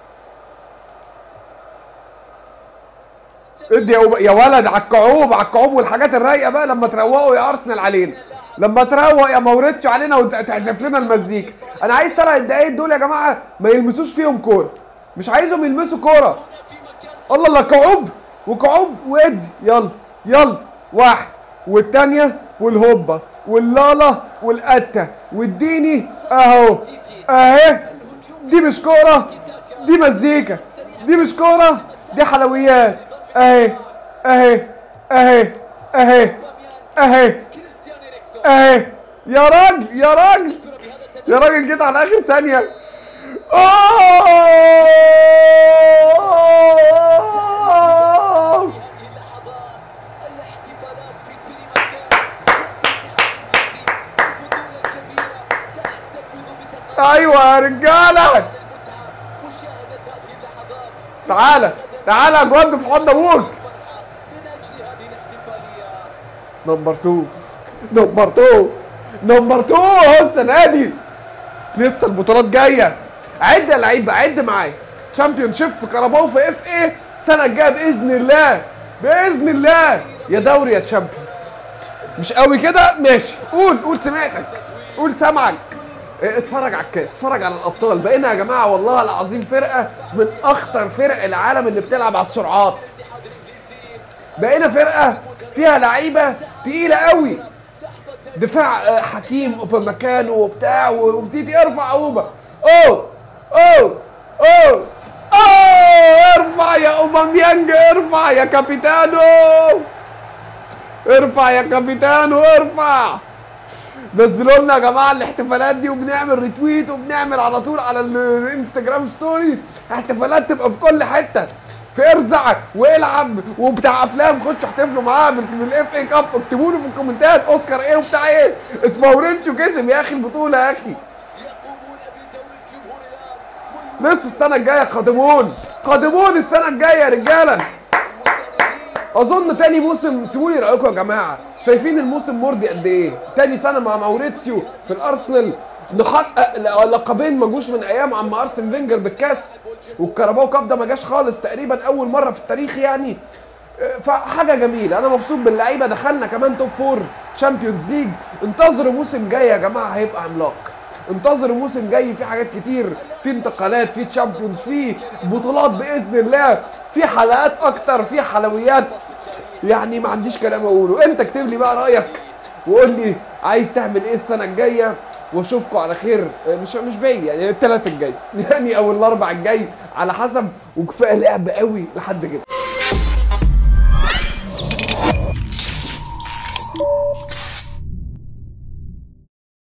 ادي يا أوبا- يا ولد على الكعوب على الكعوب والحاجات الرايقه بقى لما تروقوا يا ارسنال علينا لما تروق يا موريتسيو علينا وتعزف لنا المزيكا انا عايز ترى الدقايق دول يا جماعه ما يلمسوش فيهم كوره مش عايزهم يلمسوا كوره في مكان الله الله كعوب وكعوب وادي يلا يلا واحد والتانية والهوبا واللالا والقتة واديني اهو اهي دي مش كورة دي مزيكا دي مش كورة دي حلويات اهي اهي اهي اهي اهي كريستيان إريكسون اهي يا راجل يا راجل الكرة بهذا التدريب يا راجل جيت على اخر ثانية أوه! في هذه اللحظات الاحتفالات في كل مكان البطولة الكبيرة تحتفظ بتقدم ايوه يا رجاله المتعة مشاهدة هذه اللحظات تعالى تعالى يا جواد في حضن ابوك فرحة من أجل هذه الاحتفالية نمبر 2 نمبر 2 نمبر 2 اهو السنه دي لسه البطولات جايه عد يا لعيب بقى، عد معايا تشامبيون شيب في كاراباو في اف ايه السنه الجايه باذن الله باذن الله يا دوري يا تشامبيونز مش قوي كده ماشي قول قول سمعتك قول سامعك إيه، اتفرج على الكاس اتفرج على الابطال بقينا يا جماعه والله العظيم فرقه من اخطر فرق العالم اللي بتلعب على السرعات بقينا فرقه فيها لعيبه تقيله قوي دفاع آه، حكيم اوبامكانو وبتاع وبتيجي ارفع اوبا اوه اوه اوه اوه ارفع يا اوباميانج ارفع يا كابيتانو ارفع يا كابيتانو ارفع نزلوا لنا يا جماعه الاحتفالات دي وبنعمل ريتويت وبنعمل على طول على ال- الانستجرام ستوري احتفالات تبقى في كل حته في ارزع والعب وبتاع افلام خشوا احتفلوا معاه بال- بالاف اي كاب اكتبوا له في الكومنتات اوسكار ايه وبتاع ايه اسمه مورينسيو كسب يا اخي البطوله يا اخي يقومون بدور الجمهور الآن لسه السنه الجايه قادمون قادمون السنه الجايه يا رجاله اظن تاني موسم سيبوا لي رايكم يا جماعه شايفين الموسم مرضي قد ايه تاني سنه مع ماوريتسيو في الارسنال نحقق ل- لقبين ما جوش من ايام عم ارسن فينجر بالكاس والكاراباو كاب ده ما جاش خالص تقريبا اول مره في التاريخ يعني آه، فحاجه جميله انا مبسوط باللعيبه دخلنا كمان توب فور تشامبيونز ليج انتظروا موسم جاي يا جماعه هيبقى عملاق انتظروا موسم جاي في حاجات كتير في انتقالات في تشامبيونز في بطولات باذن الله في حلقات اكتر في حلويات يعني ما عنديش كلام اقوله انت اكتب لي بقى رايك وقول لي عايز تعمل ايه السنه الجايه واشوفكم على خير اه، مش مش بعيد يعني الثلاث الجاي يعني او الاربع الجاي على حسب وكفايه لعب قوي لحد كده